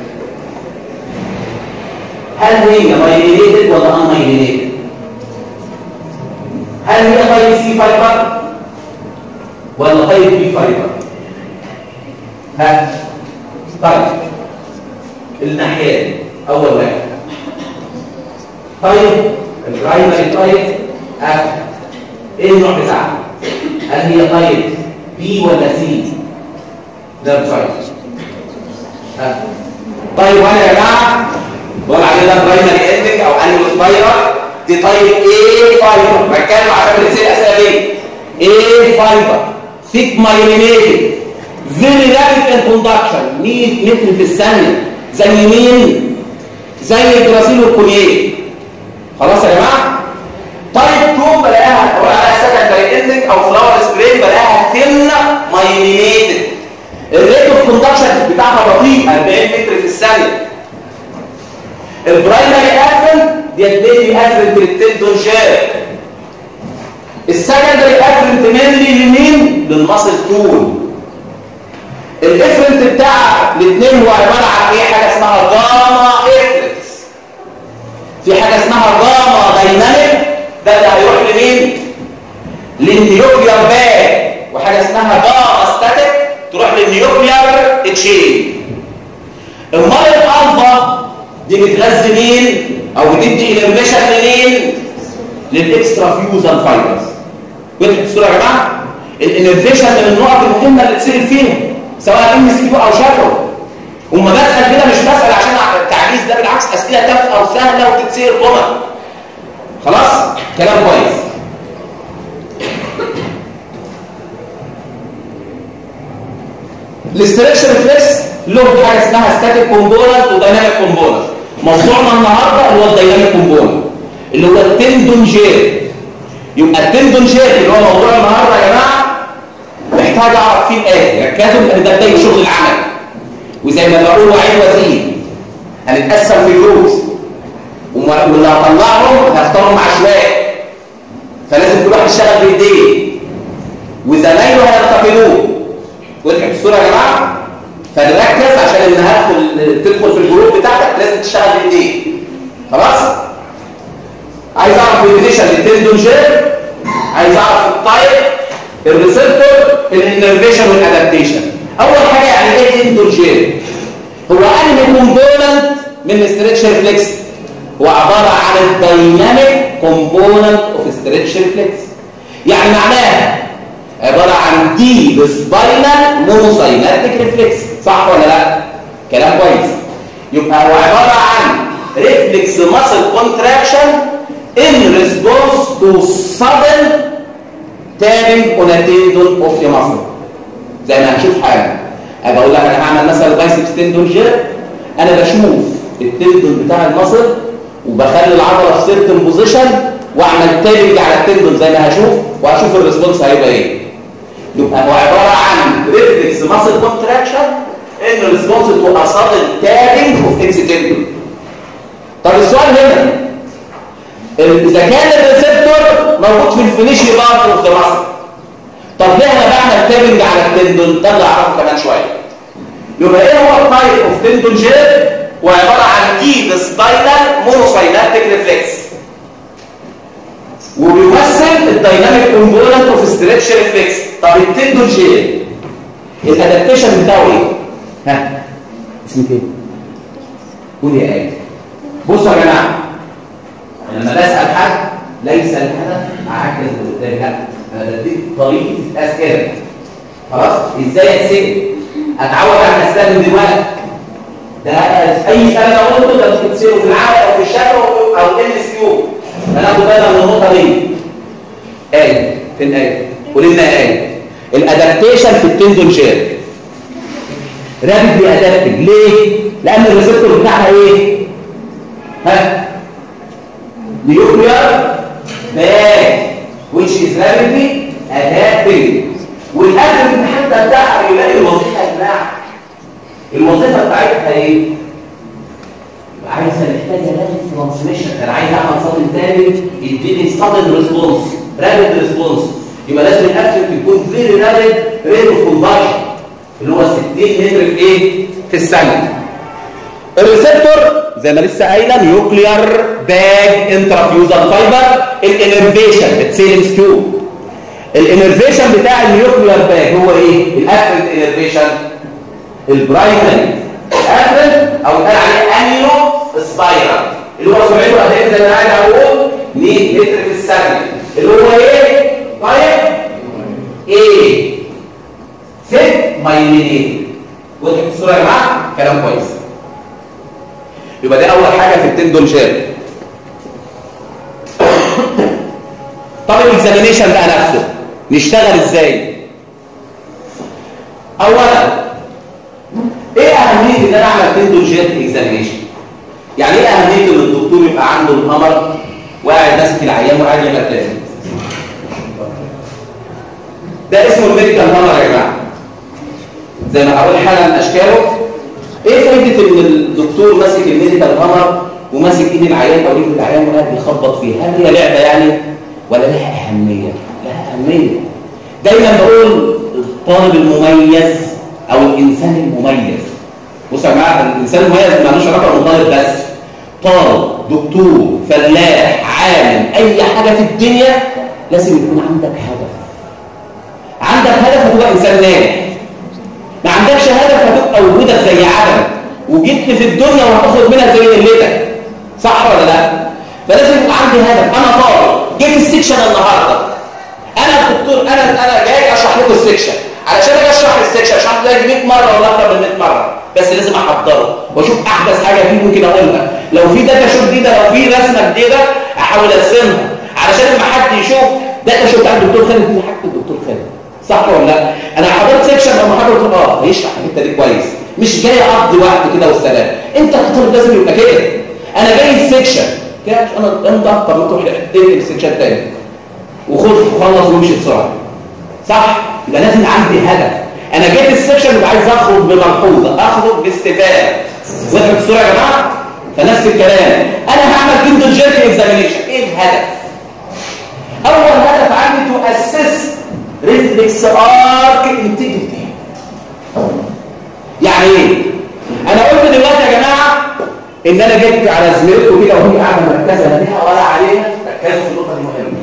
هل هي مايلينيتد ولا ان مايلينيتد هل هي تايب سي فايبر ولا تايب بي فايبر ها طيب الناحيه اول واحد طيب البرايمري طيب اف ايه النوع بتاعها هل هي طيب بي ولا سي ده الفرق طيب وانا يا جماعه بقول عليه ده برايمري اندنج او انيمال سبايرال دي طيب ايه فايبر بتكلم عشان بنسال الاسئله دي ايه فايبر ثيك مايلينيتد فيري رابيد ان كوندكشن 100 متر في الثانيه زي مين زي الجراسيل والكوليه خلاص يا جماعه تايب 2 بلاقيها بقول عليها سكندري اندنج او فلاور سبراي بلاقيها ثين مايلينيتد الريت اوف كوندكشن بتاعها بطيء 40 متر في الثانيه البرايمري افرن ديت بيبي افرن للتندون شاب السكندري افرنت مينلي لمين للمصل طول الافرنت بتاع الاثنين هو عباره عن ايه حاجه اسمها جاما افرنتس في حاجه اسمها جاما دايناميك ده اللي هيروح لمين للنيوكليار باك وحاجه اسمها جاما ستاتيك تروح للنيوكليار تشين امال الالفا دي بتغذي مين او بتدي انرفيشن لمين للاكسترا فيوزال فايبرز وضحت الصوره يا جماعه الانرفيشن من النقط المهمه اللي تسال فيها سواء ام سي او شفوي وما بسال كده مش بسال عشان التعجيز ده بالعكس اسئله تافهه وسهله وتتسال جمل خلاص كلام كويس الاستركشر ريفلكس له حاجه اسمها ستاتيك كومبوننت ودايناميك كومبوننت موضوعنا النهارده اللي هو الدايناميك كومبوننت اللي هو التندون جير يبقى التندون جير اللي هو موضوع النهارده يا جماعه محتاج اعرف فيه الايه ركزوا ان ده بدايه شغل العمل وزي ما بقول وعيد وزير هنتقسم في جروبس واللي هطلعهم هختارهم عشوائي فلازم كل واحد يشتغل بايديه وزمايله هينتقلوه وضحت الصوره يا جماعه فنركز عشان لما هدخل تدخل في الجروب بتاعتك لازم تشتغل بايديك خلاص عايز اعرف الديفينيشن للتندون جير عايز اعرف التايب الريسبتور الانرفيشن والادابتيشن اول حاجه يعني ايه تندون جير هو انهي كومبوننت من الاسترتش ريفلكس هو عباره عن الدايناميك كومبوننت اوف ستريتش ريفلكس يعني معناها عباره عن دي سباينال مونوسايناتيك ريفلكس صح ولا لا كلام كويس يبقى هو عباره عن ريفلكس ماسل كونتراكشن in response to sudden tapping on a tendon of the muscle زي ما هنشوف حاجه ابقى اقول لك انا هعمل مثلا بايسبس تندون جير انا بشوف التندون بتاع المصل وبخلي العضله في سيرتن بوزيشن واعمل تابنج على التندون زي ما هشوف وهشوف الريسبونس هيبقى ايه يبقى هو عباره عن ريفلكس ماسل كونتراكشن ان ريسبونس تو ا sudden tapping اوف اكس تندون طب السؤال هنا اذا كان الريسبتور موجود في الفينيشي بارت اوف ذا ماسل طب ليه انا بعمل تابنج على التندون ده اللي اعرفه كمان شويه يبقى ايه هو التايب اوف تندون جير وعباره عن ديب سباينال مونوسايناتيك ريفلكس وبيمثل الدايناميك كومبوننت اوف ستريتش ريفلكس طب التندون جير الادابتيشن بتاعه ايه ها اسمك ايه قول يا ايه بصوا يا جماعه لما بسال حد ليس الهدف اعكس اللي قدامي لا انا بديك طريقه اسئله خلاص ازاي اسال اتعود على الاسئله من دلوقتي ده اي سنه لو قلته ده ممكن تصيره في العمل او في الشكل او ال اس كيو هناخد بالنا من النقطه دي ايه فين ايه قول لنا ايه الادابتيشن في التندون شير رابد بيأدابتنج ليه لان الريسبتور بتاعها ايه ها nuclear bag which is rapidly adapting والادب حتى بتاعها يلاقي الوظيفه يا جماعه الوظيفه بتاعتها ايه عايزه محتاجه لازم ترانسميشن انا عايز اعمل صدر ثاني يديني صدر ريسبونس رابيد ريسبونس يبقى لازم الافكت يكون فيري رابيد ريت اوف كونفرجن اللي هو 60 متر في ايه في الثانيه الريسبتور زي ما لسه قايله نيوكليار باج انترافيوزال فايبر الانرفيشن بتسيل ام كيو الانرفيشن بتاع النيوكليار باج هو ايه الافرنت انرفيشن البرايمري افرنت او قال عليه انيو سبايرال اللي هو سرعته قد زي ما انا هقول 100 متر في الثانيه اللي هو ايه طيب ايه ست مايلينيت وضحت الصوره يا جماعه كلام كويس يبقى ده اول حاجه في التندون شاب طب الاكزامينيشن بقى نفسه نشتغل ازاي اولا ايه اهميه ان انا اعمل تندوجيت اكزامينيشن يعني ايه اهميه ان الدكتور يبقى عنده الهمر وقاعد ماسك العيان وقاعد يعمل تاني ده اسمه الميديكال هامر يا جماعه زي ما هقول حالا من اشكاله ايه فايده ان الدكتور ماسك الميديكال هامر وماسك ايد العيان او رجل العيان وقاعد بيخبط فيه هل هي لعبه يعني ولا لها اهميه لها اهميه دايما بقول الطالب المميز او الانسان المميز بص يا جماعه الانسان المميز مالوش علاقه بالطالب بس طالب دكتور فلاح عالم اي حاجه في الدنيا لازم يكون عندك هدف عندك هدف هتبقى انسان ناجح ما عندكش هدف هتبقى وجودك زي عدم وجيت في الدنيا وهتاخد منها زي قلتك صح ولا لا فلازم يبقى عندي هدف انا طالب جيت السكشن النهارده انا الدكتور انا انا جاي اشرح لكم السكشن علشان اجي اشرح السكشن اشرح لك 100 مره ولا اكتر من 100 مره بس لازم احضره واشوف احدث حاجه فيه ممكن اقولها لو في داتا شوت جديده لو في رسمه جديده احاول ارسمها علشان لما حد يشوف داتا شوت بتاع الدكتور خالد دي حاجه الدكتور خالد صح ولا لا انا حضرت سيكشن او محاضره اه هيشرح الحته دي كويس مش جاي اقضي وقت كده والسلام انت كطالب لازم يبقى كده انا جاي السيكشن كده انا انا طب ما تروح تنقل السيكشن تاني وخد وخلص وامشي بسرعه صح يبقى لازم عندي هدف انا جيت السيكشن يبقى عايز اخرج بملحوظه اخرج باستفاده واضح الصوره يا جماعه فنفس الكلام انا هعمل كونتنجنت اكزامينيشن ايه الهدف اول هدف عندي تو اسس ريفلكس ارك انتجريتي يعني ايه انا قلت دلوقتي يا جماعه ان انا جيت على زميلته كده وهي قاعده مركزه لا بيها ولا عليها ركزوا في النقطه دي مهمه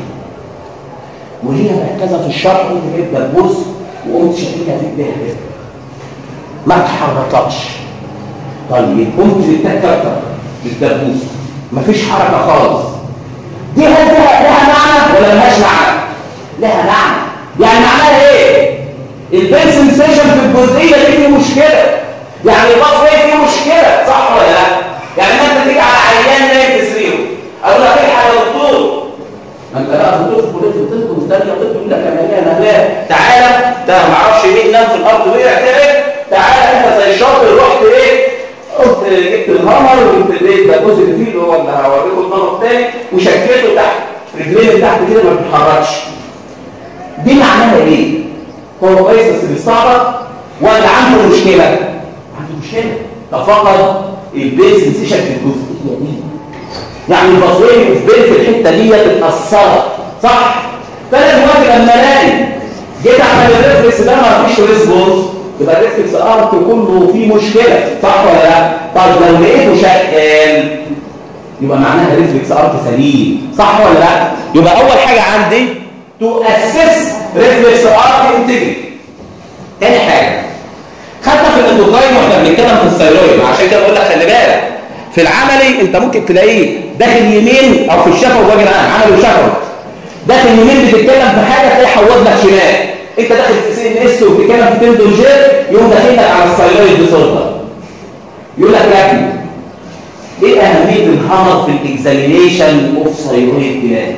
وهي مركزه في الشرح وانت جايب دبوس وقمت شديدها في ايديها كده ما اتحركتش طيب قمت للتكتر بالدبوس مفيش حركه خالص دي هل لها لها معنى ولا ملهاش معنى لها معنى يعني معناها ايه البين سنسيشن في الجزئيه دي في مشكله يعني الباص فيه مشكله صح ولا لا يعني ما انت تيجي على عيان نايم في سريره اقول لك الحق يا دكتور ما انت بقى دكتور في كليه الطب ومستني طب يقول لك انا انا لا تعالى ده ما اعرفش مين نام في الارض وقع تعب تعالى انت زي الشاطر رحت ايه قلت جبت الهامر وجبت البيت ده جزء اللي فيه اللي هو اللي هوريكم النمط الثاني وشكيته تحت رجلين تحت كده ما بتتحركش دي معناها ايه هو كويس بس بيستعبط ولا عنده مشكله عنده مشكله ده فقط البيس سنسيشن في الجزئيه دي يعني البصريه في في الحته دي اتاثرت صح فانا دلوقتي لما الاقي جيت اعمل الريفلكس ده ما فيش ريسبونس يبقى الريفلكس ارك كله فيه مشكله صح ولا لا طيب لو لقيته شغال يبقى معناها ريفلكس ارك سليم صح ولا لا يبقى اول حاجه عندي تو اسس ريفلكس ارك انتجريتي تاني حاجه خدنا في الاندوكراين واحنا بنتكلم في الثيرويد عشان كده بقول لك خلي بالك في العملي انت ممكن تلاقيه داخل يمين او في الشفوي بوجه عام عملي وشفوي داخل يمين بتتكلم في حاجه تلاقي حوض لك شمال انت داخل في سي ان اس وبتتكلم في تندون جير يقوم داخل لك على الثيرويد ديسوردر يقول لك لكن ايه اهميه الهامر في الاكزامينيشن اوف ثيرويد جلاند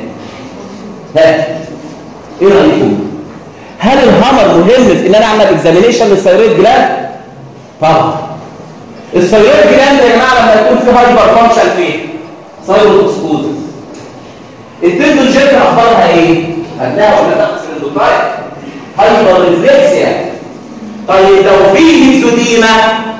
ها ايه رايكم هل الهامر مهم في ان انا اعمل اكزامينيشن للثيرويد جلاند طبعا الثيرويد جلاند يا جماعه لما يكون في هايبر فانكشن فيه ثايرويدوسكوزس التندون جيت اخبارها ايه هتلاقيها ولا نقص الاندوكراين هايبر ريفلكسيا طيب لو في ميزوديما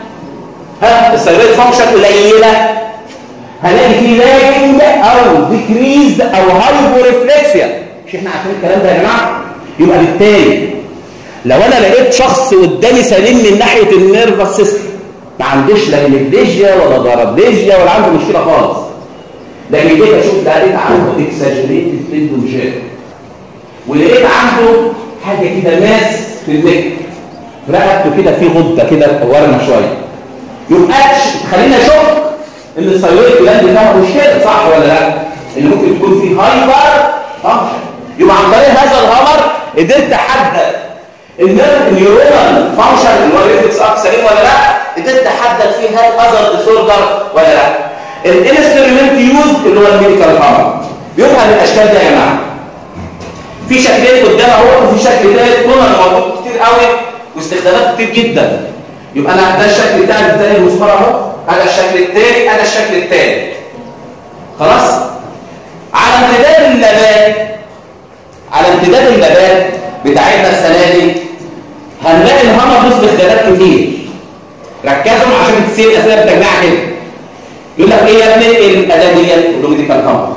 ها الثيرويد فانكشن قليله هلاقي في لاجنج او ديكريز او هايبو ريفلكسيا مش احنا عارفين الكلام ده يا جماعه يبقى بالتالي لو انا لقيت شخص قدامي سليم من ناحيه النيرفس سيستم ما عندوش لا هيميبليجيا ولا بارابليجيا ولا عنده مشكله خالص لكن جيت اشوف لقيت عنده اكساجريتد تندون ولقيت عنده حاجه كده ماس في النك رقبته كده في غده كده ورمه شويه يبقى خلينا اشوف ان الثيرويد جلاند فيها مشكله صح ولا لا اللي ممكن تكون فيه هايبر فانكشن يبقى عن طريق هذا الهامر قدرت احدد النيورونال فانكشن اللي هو الريفلكس ارك سليم ولا لا قدرت احدد فيه هل اذر ديسوردر ولا لا الانسترومنت يوز اللي هو الميديكال هامر بيظهر الاشكال دي يا جماعه في شكلين قدام اهو وفي شكل ثالث كلنا موجود كتير قوي واستخدامات كتير جدا يبقى انا ده الشكل بتاع الثاني المسمار اهو هذا الشكل الثاني هذا الشكل الثالث خلاص على امتداد النبات على امتداد النبات بتاعتنا السنه دي هنلاقي الهامر له استخدامات كتير ركزوا عشان تصير الاسئله بتجمعها كده يقول لك ايه يا ابني الاداه ديت تقول له ميديكال هامر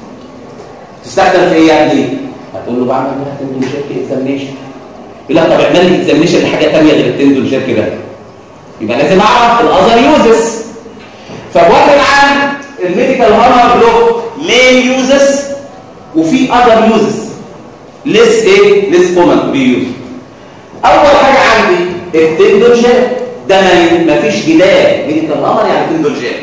تستخدم في ايه يا ابني هتقول له بعمل بيها تندون شيرك اكزامينشن يقول لك طب اعمل لي اكزامينشن لحاجه ثانيه غير التندون شيرك ده يبقى لازم اعرف الاذر يوزز فبوجه عام الميديكال هامر له مين يوزز وفي اذر يوزز ليس ايه ليس كومن بي يوز اول حاجه عندي التندون شيرك ده ما فيش جدال ميديكال هامر يعني تندون شيرك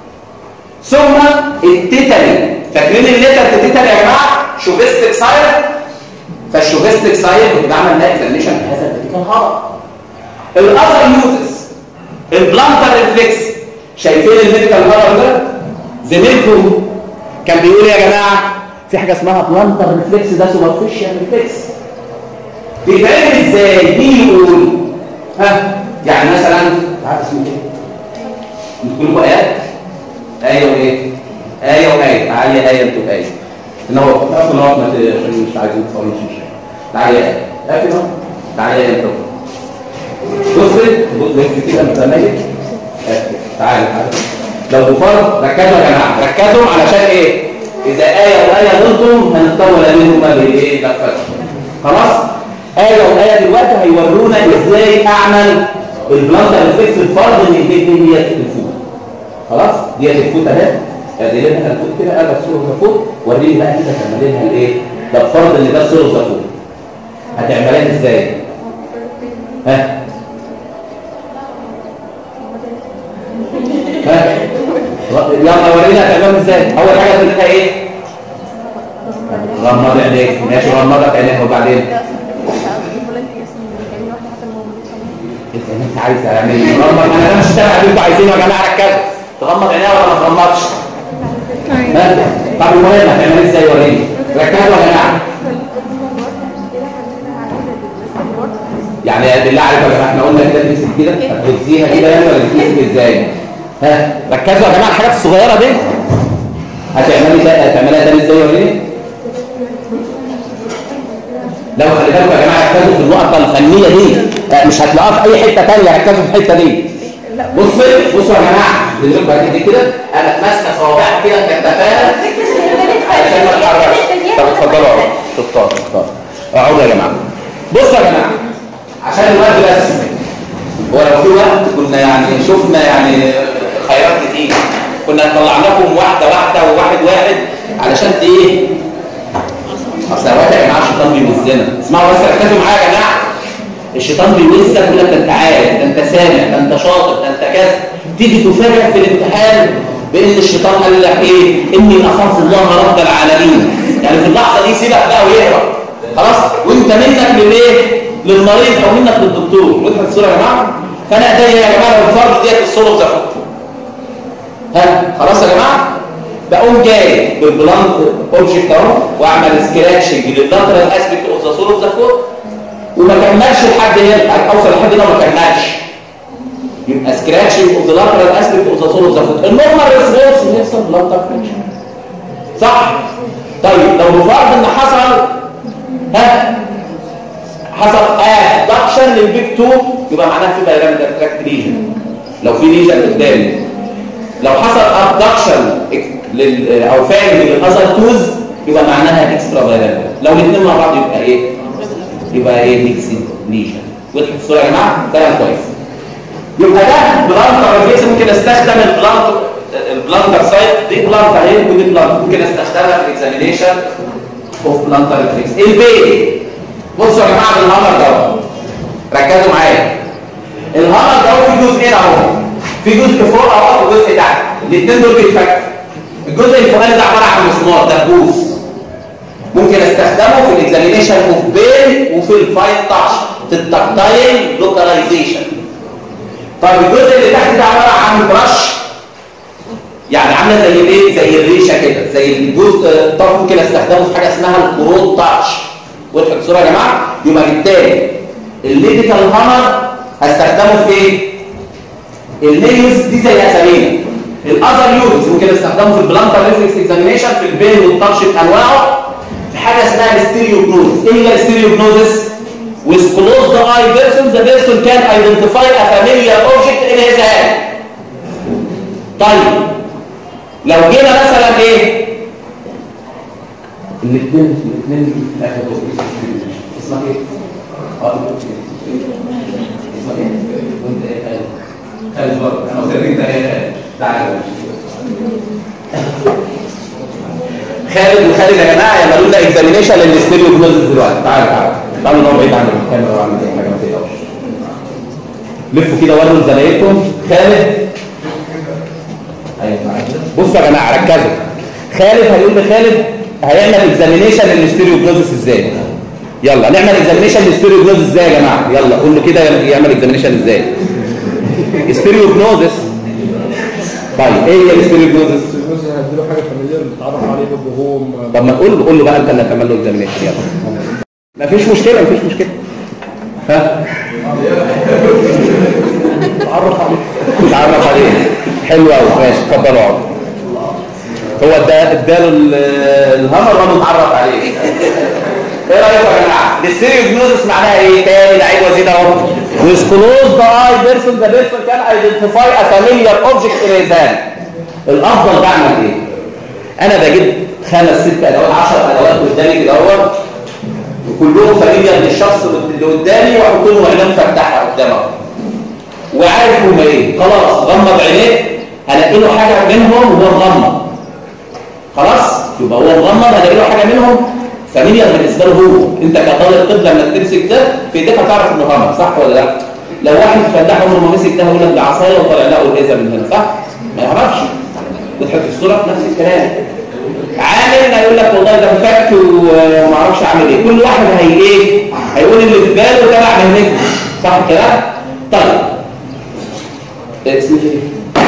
ثم التيتاني فاكرين الليتر التيتاني يا جماعه شوفيستيك ساير فالشوفيستيك ساير كنت بعمل لها اكزاميشن بهذا الميديكال هامر الاذر يوزز البلانتر ريفلكس شايفين الميديكال هامر ده زميلكم كان بيقول يا جماعه في حاجه اسمها بلانتر ريفلكس ده سوبرفيشال ريفلكس بيتعمل ازاي مين يقول ها يعني مثلا عارف اسمه ايه نقول لكم ايات ايه وايه ايه وايه تعالي ايه انتوا ايه ان هو اقفل نقط ما مش عايزين تصوروا مش تعالي ايه اقفل نقط تعالي ايه انتوا بصي بص كده متميز تعالى تعالى لو بفرض ركزوا يا جماعه ركزوا علشان ايه اذا ايه وايه ضدهم هنختار ولا منهما بايه لفه خلاص ايه وايه دلوقتي هيورونا ازاي اعمل البلانتر ريفلكس الفرض ان الاثنين دي الفوت خلاص دي الفوت اهي ادي لنا الفوت كده انا بصوره زفوت وريني بقى كده تعمل لها الايه ده بفرض ان ده صوره زفوت هتعملها ازاي ها يلا ورينا هتعملها ازاي اول حاجه تقول لها ايه غمض عينيك ماشي غمضت عينيك وبعدين انت عايز تعمل ايه غمض انا مش سامع اللي انتوا عايزينه يا جماعه ركزوا تغمض عينيها ولا ما تغمضش ها طب المهم هتعمل ازاي وريني ركزوا يا جماعه يعني بالله عليك يا جماعه احنا قلنا كده تمسك كده هتهزيها كده يعني ولا تمسك ازاي ها ركزوا يا جماعه الحاجات الصغيره دي هتعملي ده هتعملها تاني ازاي وريني لو خلي بالكم يا جماعه ركزوا في النقطه الفنيه دي مش هتلاقوها في اي حته ثانيه ركزوا في الحته دي بصوا بصوا يا جماعه دلوقتي بعد كده انا ماسكه صوابعي كده كتفاها علشان ما اتحركش طب اتفضلوا اقعدوا شطار شطار اقعدوا يا جماعه بصوا يا جماعه عشان الوقت بس هو لو في وقت كنا يعني شفنا يعني خيرات كتير كنا طلعنا لكم واحده واحده وواحد واحد علشان ايه اصل اوقات يا جماعه الشيطان بيوزنا اسمعوا بس ركزوا معايا يا جماعه الشيطان بيوزك يقول لك ده انت عارف ده انت سامع ده انت شاطر ده انت كذا تيجي تفاجئ في الامتحان بان الشيطان قال لك ايه اني اخاف الله رب العالمين يعني في اللحظه دي سيبك بقى ويهرب خلاص وانت منك للايه للمريض او منك للدكتور وضحت الصوره يا جماعه فانا ايديا يا جماعه لو الفرد ديت الصوره زفت ها خلاص يا جماعه بقوم جاي بالبلانت اوبجكت اهو واعمل سكراتشنج لللاترال اسبكت اوف ذا سول اوف ذا فوت وما كملش لحد هنا اوصل لحد هنا وما كملش يبقى سكراتشنج اوف ذا لاترال اسبكت اوف ذا سول اوف ذا فوت النورمال ريسبونس بيحصل بلانتر فريكشن صح طيب لو بفرض ان حصل ها حصل ادكشن للبيك 2 يبقى معناها في بيراميدال تراكت ليجن لو في ليجن قدامي لو حصل ابدكشن لل او فعل للاذر توز يبقى معناها اكسترا بيراميدال لو الاثنين مع بعض يبقى ايه يبقى ايه ميكسد ليجن وضحت الصوره يا جماعه كلام كويس يبقى ده بلانتر ريفلكس ممكن استخدم البلانتر البلانتر سايت دي بلانتر اهي ودي بلانتر ممكن استخدمها في الاكزامينيشن اوف بلانتر ريفلكس البي بصوا يا جماعه الهامر ده ركزوا معايا الهامر ده في جزئين اهو في جزء فوق اهو وجزء تحت الاثنين دول بيتفكوا الجزء الفوقاني ده عباره عن مسمار دبوس ممكن استخدمه في الاكزامينيشن اوف بين وفي الفايت تاتش في التكتايل لوكاليزيشن طيب الجزء اللي تحت ده عباره عن برش يعني عامله زي الايه زي الريشه كده زي الجزء طرف ممكن استخدمه في حاجه اسمها الكروت تاتش وضحت الصوره يا جماعه يبقى بالتالي الميديكال هامر هستخدمه في ايه النيوز دي زي اسامينا الاذر يوز ممكن استخدمه في البلانتر ريفلكس اكزامينيشن في البين والتاتش بانواعه في حاجه اسمها الستيريوجنوزس ايه هي الستيريوجنوزس with closed eye person the person can identify a familiar object in his hand طيب لو جينا مثلا ايه الاثنين الاثنين في الاخر دول اسمها ايه اه اسمها ايه وانت ايه خالد خالد برضه انا قلت لك انت ايه تعالى خالد وخالد يا جماعه يعملوا لنا اكزامينيشن للستيريو جلوزز دلوقتي تعالى تعالى تعالوا نقعد بعيد عن الكاميرا وعن اي حاجه ما تقلقوش لفوا كده وروا لزمايلكم خالد ايوه بصوا يا جماعه ركزوا خالد هيقول لخالد هيعمل اكزامينيشن للستيريو جلوزس ازاي يلا نعمل اكزامينيشن للستيريو جلوزس ازاي يا جماعه يلا قول له كده يعمل اكزامينيشن ازاي ستيريو جلوزس طيب ايه هي الستيريو جلوزس مثلا هديله حاجه فاميليار بيتعرف عليه بابا هو طب ما تقول له قول له بقى انت اللي هتعمل له اكزامينيشن يلا مفيش مشكله مفيش مشكله ها بيتعرف عليه تعرف عليه حلو قوي ماشي اتفضل اقعد هو ادى اداله ال- الهامر وانا متعرف عليه ايه رايكم يا جماعه الستيريوجنوزس معناها ايه تاني لعيب وزيد اهو with closed eye person the person can identify a familiar object in his hand الافضل بعمل ايه انا بجيب خمس ست ادوات 10 ادوات قدامي كده اهو وكلهم فاميليار للشخص اللي قدامي واحط لهم عينين مفتحه قدامه وعارف هما ايه خلاص غمض عينيك هلاقي له حاجه منهم وهو مغمض خلاص يبقى هو مغمض هلاقي له حاجه منهم فاميليار بالنسبه له هو انت كطالب طب لما تمسك ده في ايديك هتعرف انه غمض صح ولا لا لو واحد فلاح عمره ما مسك ده هيقول لك ده عصايه وطلع له الازه من هنا صح ما يعرفش بتحط الصوره في نفس الكلام عامل هيقول لك والله ده فك وما اعرفش اعمل ايه كل واحد هي ايه هيقول اللي في باله تبع مهنته صح كده طيب إيه اسمك ايه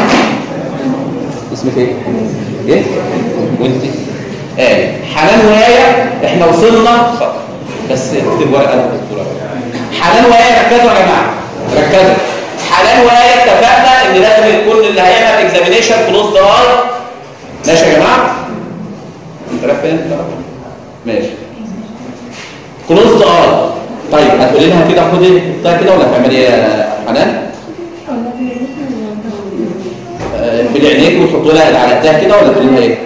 اسمك ايه ايه وانت ايه حنان ويايا احنا وصلنا بس اكتب ورقه انا دكتوره حنان ويايا ركزوا يا جماعه ركزوا حنان ويايا اتفقنا ان لازم يكون اللي هيعمل اكزامينيشن كلوز دار ماشي يا جماعه انت رايح فين انت رايح؟ ماشي كلوز دار طيب هتقولي لها كده خدي حطها كده ولا هتعملي ايه يا حنان آه، في عينيك وتحط لها على التاه كده ولا تقولي لها ايه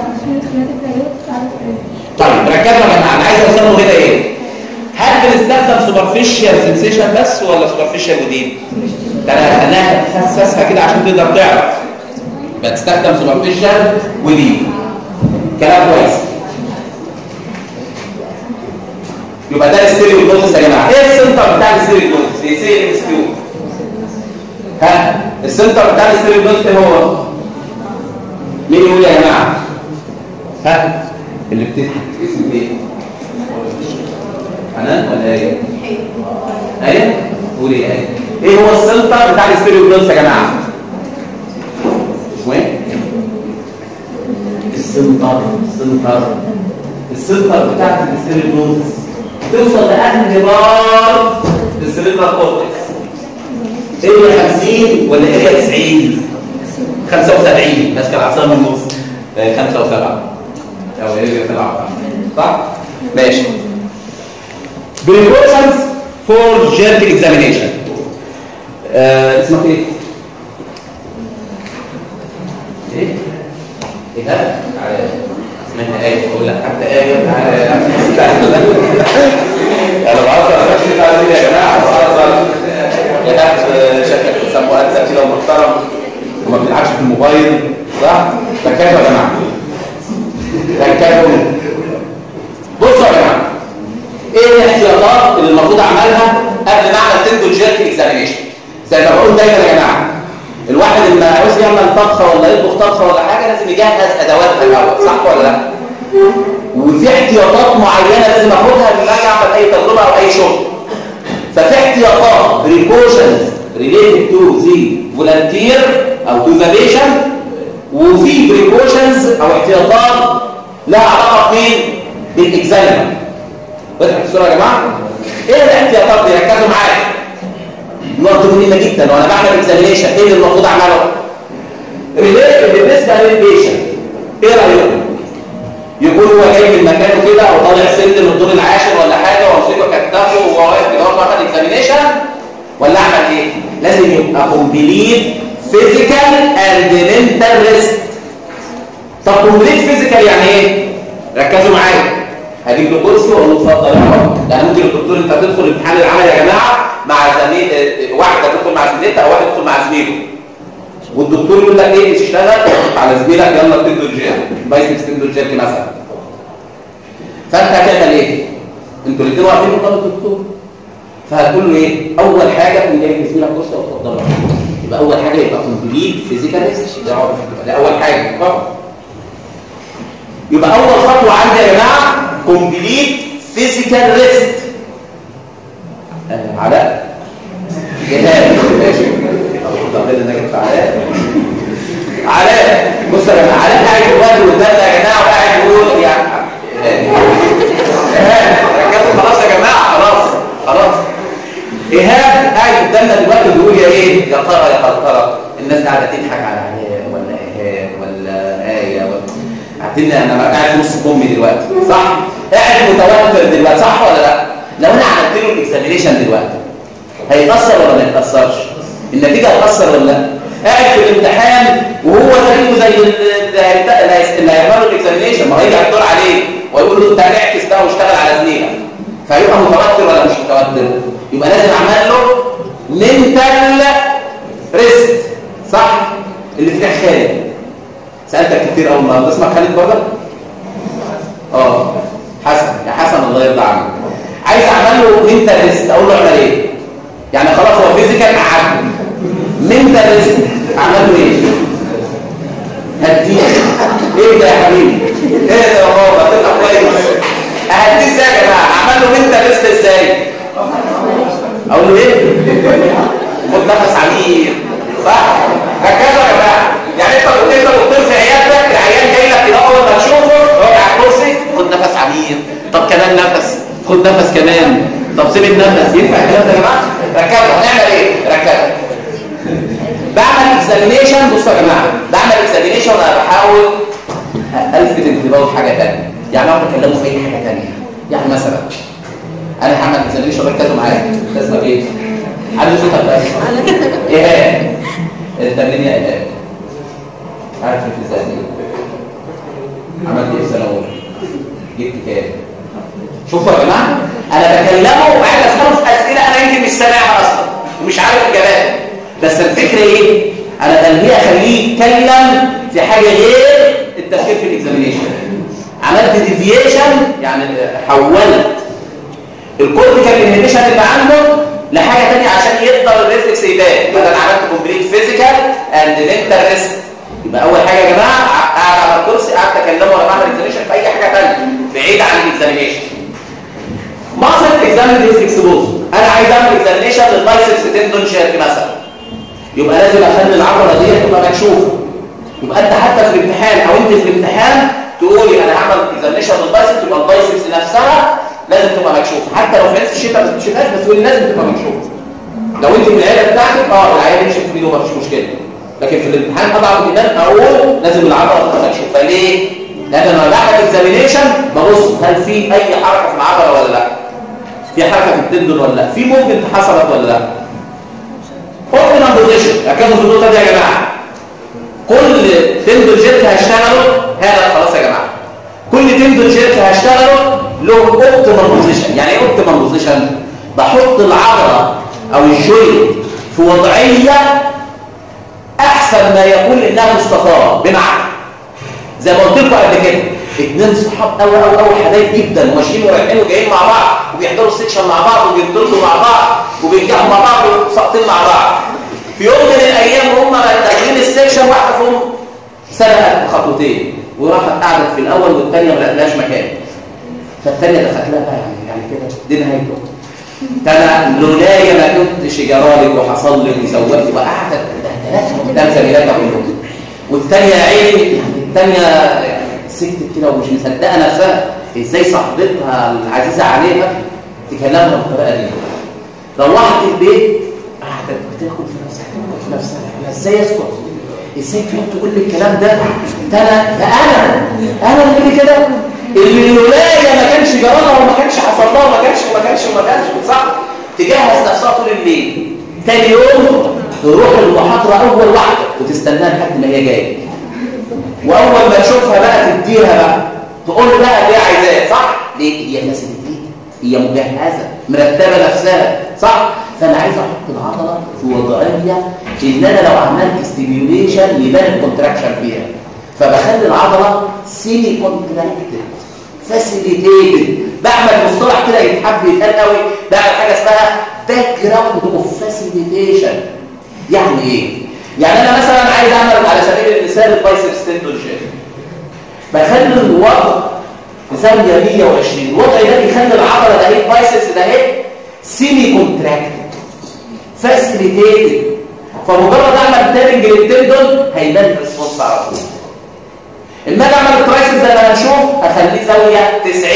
طيب ركزوا يا جماعه انا عايز اوصله هنا ايه هل بنستخدم سوبرفيشال سنسيشن بس ولا سوبرفيشال وديب ده انا هخليها تخصصها كده عشان تقدر تعرف يبقى تستخدم سوبرفيشال وديب كلام كويس يبقى ده الستيريو يا جماعه ايه السنتر بتاع الستيريو دي سي ام اس كيو ها السنتر بتاع الستيريو ايه هو مين يقول يا جماعه ها اللي بتكتب اسمه ايه حنان ولا ايه ايه قولي ايه ايه هو السنتر بتاع الستيريو يا جماعه اسمه ايه السنتر السنتر السنتر بتاعت الستيريو توصل لأنهي بار السلندر كورتكس هي 50 ولا هي 90 75 ماسكه العصا من النص 5 و7 او هي 7 صح ماشي precautions for jerk examination آه اسمك ايه ايه ايه ده تعالى اسمها ايه اقول لك حتى ايه تعالى انا بعرف اخش على دي يا جماعه بعرف يا تحت شكلك انسان مؤدب كده ومحترم وما بتلعبش في الموبايل صح ركزوا يا جماعه ركزوا بصوا يا جماعه ايه الاحتياطات اللي المفروض اعملها قبل ما اعمل تندو جيرك اكزامينيشن زي ما بقول دايما يا جماعه الواحد اللي عاوز يعمل طبخه ولا يطبخ طبخه ولا حاجه لازم يجهز ادواتها الاول صح ولا لا وفي احتياطات معينه لازم اخدها لما اجي اعمل اي تجربه او اي شغل ففي احتياطات precautions related to the volunteer او to the patient وفي بريكوشنز او احتياطات لها علاقه بمين بالاكزامينر واضح الصوره يا جماعه ايه الاحتياطات دي ركزوا معايا نقطه مهمه جدا وانا بعمل اكزامينيشن ايه اللي المفروض اعمله ريليت بالنسبه للبيشنت ايه رايكم يكون هو جاي من مكانه كده او طالع سلم الدور العاشر ولا حاجه ومسكه كتفه وهو واقف كده واخد اكزامينيشن ولا اعمل ايه لازم يبقى كومبليت فيزيكال اند منتال ريست طب كومبليت فيزيكال يعني ايه ركزوا معايا هجيب له كرسي واقول له اتفضل اقعد يعني ممكن الدكتور انت تدخل امتحان العمل يا جماعه مع زميل واحده تدخل مع زميلتها او واحد يدخل مع زميله والدكتور يقول لك ايه تشتغل على زميلك يلا تدوا الجيم بايسكس تدوا الجيم مثلا فانت هتعمل ايه انتوا الاثنين واقفين قدام الدكتور فهتقول له ايه اول حاجه تقوم جاي زميلك كرسي وتفضل يبقى اول حاجه يبقى كومبليت فيزيكال ريست ده اول حاجه طبعا يبقى اول خطوه عندي يا جماعه كومبليت فيزيكال ريست علاء جهاد ماشي طب كده نجد في علاء علاء بص يا جماعه علاء قاعد دلوقتي قدامنا يا جماعه وقاعد يقول يعني ركزوا خلاص يا جماعه خلاص خلاص ايهاب قاعد قدامنا دلوقتي بيقول يا ايه يا ترى يا ترى الناس قاعده تضحك على علاء ولا ايهاب ولا ايه ولا قاعدين انا قاعد نص كمي دلوقتي صح قاعد متوتر دلوقتي صح ولا لا لو انا عملت له الاكزامينيشن دلوقتي هيتاثر ولا ما يتاثرش النتيجه هتاثر ولا لا قاعد في الامتحان وهو زيه زي اللي هيعملوا الاكزامينيشن ما هيجي الدور عليه ويقول له انت هنعكس ده واشتغل على زميلك فيبقى متوتر ولا مش متوتر يبقى لازم اعمل له منتال ريست صح اللي في خالد سالتك كتير اول مره تسمع خالد بره اه حسن يا حسن الله يرضى عنك عايز اعمل له منتال ريست اقول له اعمل ايه يعني خلاص هو فيزيكال قعد منتال ريست اعمل له ايه هديه ايه ده يا حبيبي ايه ده يا بابا تبقى كويس اهديه ازاي يا جماعه اعمل له منتال ريست ازاي اقول له ايه خد نفس عميق صح ركزوا يا جماعه يعني انت قلت انت دكتور في عيادتك العيان جاي لك كده اول ما تشوفه اقعد على الكرسي خد نفس عميق طب كمان نفس خد نفس كمان طب سيب النفس ينفع الكلام ده يا جماعه ركزوا هنعمل ايه ركزوا بعمل اكزامينيشن بصوا يا جماعه بعمل اكزامينيشن وانا بحاول الفت انتباهه لحاجه ثانيه يعني اقعد اكلمه في اي حاجه ثانيه يعني مثلا انا هعمل اكزامينيشن ركزوا معايا لازم ايه على صوتك بس ايه التمرين يا ايهاب عارف انت ازاي عملت ايه في سنه اولى جبت كام شوفوا يا جماعه انا بكلمه وقاعد اساله في اسئله انا يمكن مش سامعها اصلا ومش عارف اجابات بس الفكره ايه انا بلغيه اخليه يتكلم في حاجه غير التفكير في الاكزامينيشن عملت ديفيشن يعني حولت الكورتيكال انهبيشن اللي عنده لحاجه ثانيه عشان يقدر الريفلكس يبان بدل عملت كومبليت فيزيكال اند منتال ريست يبقى اول حاجه يا جماعه قاعد على الكرسي قعدت اكلمه وانا بعمل اكزامينيشن في اي حاجه ثانيه بعيد عن الاكزامينيشن ماسل اكزامين ريفلكس بوز انا عايز اعمل اكزامينيشن للبايسبس تندون شيرك مثلا يبقى لازم اخلي العضله دي تبقى مكشوفه يبقى انت حتى في الامتحان او انت في الامتحان تقولي انا هعمل اكزامينيشن للبايسبس يبقى البايسبس نفسها لازم تبقى مكشوفه حتى لو في عز الشتاء ما تكشفهاش بس تقولي لازم تبقى مكشوفه لو انت في العياده بتاعتك اه العيان يمشي في ايده مفيش مشكله لكن في الامتحان اضعف الايمان اقول لازم العضله تبقى مكشوفه ليه؟ لان انا بعمل اكزامينيشن ببص هل في اي حركه في العضله ولا لا؟ في حركه في التندون ولا لا؟ في موفمنت حصلت ولا لا؟ اوبتيمال بوزيشن ركزوا في النقطه دي يا جماعه كل تندون جيت هشتغله هذا خلاص يا جماعه كل تندون جيت هشتغله له اوبتيمال بوزيشن يعني ايه اوبتيمال بوزيشن بحط العضله او الجوينت في وضعيه احسن ما يكون انها مستطاعه بمعنى زي ما قلت لكم قبل كده اتنين صحاب قوي قوي قوي حبايب جدا وماشيين ورايحين وجايين مع بعض وبيحضروا السكشن مع بعض وبينطلقوا مع بعض وبينجحوا مع بعض وساقطين مع بعض في يوم من الايام وهم داخلين السكشن واحده فيهم سبقت بخطوتين وراحت قعدت في الاول والثانيه ما لقاش مكان فالثانيه دخلت لها بقى يعني يعني كده دي نهايته ده انا لولايا ما كنتش جرالك وحصل لك وسويت وقعدت قدام زميلاتها كلهم والثانيه يا عيني يعني الثانيه يعني سكتت كده ومش مصدقه نفسها ازاي صاحبتها العزيزه عليها تكلمها بالطريقه دي روحت البيت قعدت بتاخد في نفسها في نفسها أنا ازاي اسكت ازاي تقعد تقول لي الكلام ده ده انا ده انا انا اللي كده اللي الولايه ما كانش جرالها وما كانش حصل لها وما كانش وما كانش وما كانش صح تجهز نفسها طول الليل تاني يوم تروح المحاضره اول واحده وتستناها لحد ما هي جايه واول ما تشوفها بقى تديها بقى تقول له بقى اللي هي عايزاه صح ليه هي فاسيليتيت هي مجهزه مرتبه نفسها صح فانا عايز احط العضله في وضعيه ان انا لو عملت ستيميوليشن يبان الكونتراكشن فيها فبخلي العضله سيمي كونتراكتد فاسيليتيتد بعمل مصطلح كده يتحب يتقال قوي بعمل حاجه اسمها باك جراوند اوف فاسيليتيشن يعني ايه يعني انا مثلا عايز اعمل على سبيل المثال البايسبس تندون شيب بخلي الوضع زاويه 120 الوضع ده بيخلي العضله ده اهي البايسبس ده اهي سيمي كونتراكتد فاسيليتيتد فمجرد اعمل تابنج للتندون هيبان الريسبونس على طول لما اجي اعمل الترايسبس زي ما هنشوف هخليه زاويه 90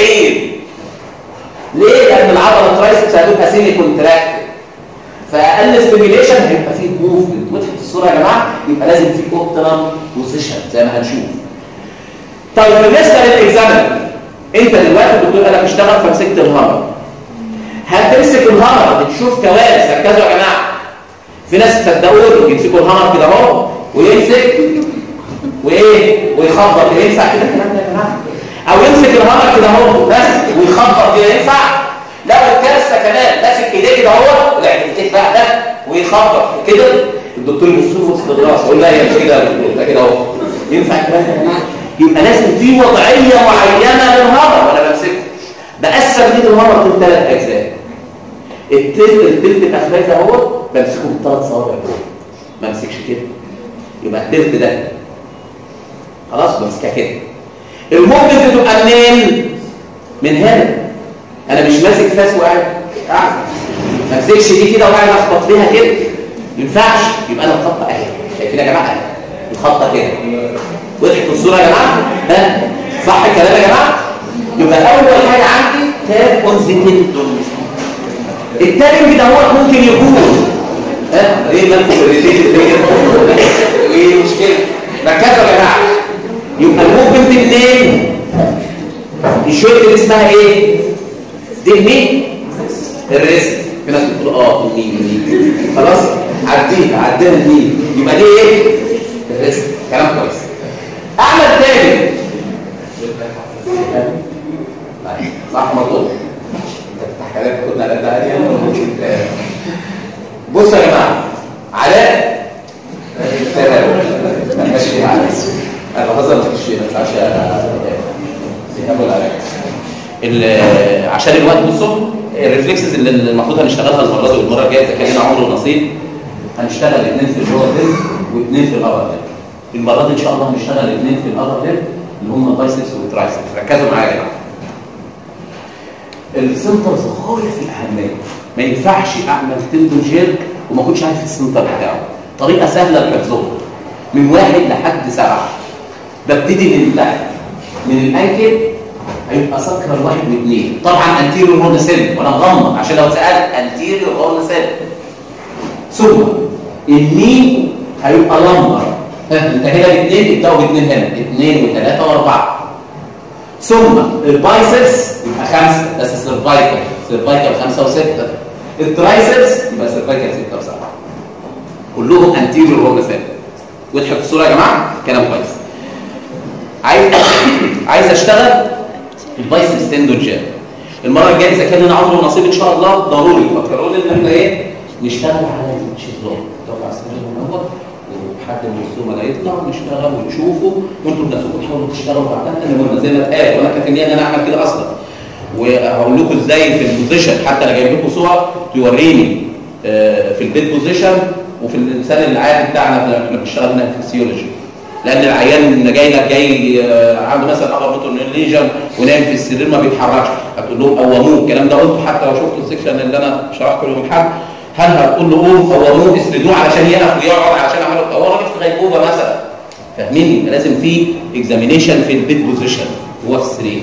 ليه؟ لان العضله الترايسبس هتبقى سيمي كونتراكتد فاقل ستيميليشن هيبقى فيه موفمنت وضحت الصوره يا جماعه يبقى لازم في اوبتيمم بوزيشن زي ما هنشوف طيب بالنسبه للاكزامن انت دلوقتي الدكتور قال لك اشتغل فمسكت الهامر هتمسك الهامر بتشوف كوارث ركزوا يا جماعه في ناس تصدقوني يمسكوا الهامر كده اهو ويمسك وايه ويخبط ينفع كده الكلام ده يا جماعه او يمسك الهامر كده اهو بس ويخبط كده ينفع لا والكارثه كمان ماسك ايديه كده اهو لا ايديه بقى ده ويخبط كده الدكتور يبص له وسط الراس يقول لا هي مش كده ده كده اهو ينفع الكلام ده يا جماعه يبقى لازم في وضعيه معينه للهامر وانا بمسكه بقسم ايد الهامر لثلاث اجزاء التلت التلت الاخراني ده اهو بمسكه بالثلاث صوابع دول ما امسكش كده يبقى التلت ده خلاص بمسكها كده الممكن تبقى منين من هنا انا مش ماسك فاس وقاعد قاعد ما امسكش دي كده وقاعد اخبط بيها كده ما ينفعش يبقى انا الخطه اهي شايفين يا جماعه الخطه كده وضحت الصوره يا جماعه ها صح الكلام يا جماعه يبقى اول حاجه عندي تاب اون ذا تندون التابنج ده هو ممكن يكون ها ايه مالكم الريليتد ايه المشكله ركزوا يا جماعه يبقى الموفمنت منين الشويه اللي اسمها ايه دي مين الريست في ناس بتقول اه المين المين خلاص عديها عديها المين يبقى دي ايه الريست كلام كويس اعمل تاني صح مظبوط حاجات كنا على ده بصوا يا جماعه علاء ماشي علاء انا بهزر مفيش شيء ما ينفعش يهمل عليك عشان الوقت بصوا الريفلكسز اللي المفروض هنشتغلها المره دي والمره الجايه اذا كان لنا عمر ونصيب هنشتغل اثنين في الجور ديل واثنين في الابر ديل المره دي ان شاء الله هنشتغل اثنين في الابر ديل اللي هم البايسبس والترايسبس ركزوا معايا يا جماعه السنترز غايه في الاهميه ما ينفعش اعمل تندون جيرك وما كنتش عارف السنتر بتاعه طريقه سهله لحفظها من واحد لحد سبعه ببتدي من تحت من الانكل هيبقى سكر واحد واثنين طبعا انتيريور هورن سيل وانا مغمض عشان لو سالت انتيريور هورن سيل ثم الني هيبقى لمبر انت هنا باثنين تبداوا باثنين هنا اثنين وثلاثه واربعه ثم البايسبس يبقى خمسه بس السيرفايكال سيرفايكال خمسه وسته الترايسبس يبقى سيرفايكال سته وسبعه كلهم انتيريور هورن سيل وضحت الصوره يا جماعه كلام كويس عايز عايز اشتغل البايسبس تندون جيم المره الجايه اذا كان لنا عمر ونصيب ان شاء الله ضروري فكروا لي ان احنا ايه نشتغل على الشيزلون طبعا السرير منور وحد من الزملاء يطلع ونشتغل ونشوفه وانتم بنفسكم تحاولوا تشتغلوا بعدها انا زي ما اتقال وانا كانت ان انا اعمل كده اصلا وهقول لكم ازاي في البوزيشن حتى انا جايب لكم صور توريني في البيت بوزيشن وفي الانسان العادي بتاعنا احنا بنشتغل هنا في الفسيولوجي لان العيان جاي لك جاي عنده مثلا ابر موتور ليجن ونايم في السرير ما بيتحركش هتقول لهم قوموه الكلام ده قلته حتى لو شفتوا السكشن اللي انا شرحته يوم الاحد هل هتقول له قوم قوموه اسندوه علشان يقف ويقعد علشان اعمل له طوارئ في غيبوبه مثلا فاهمين يبقى لازم في اكزامينيشن في البيت بوزيشن هو في السرير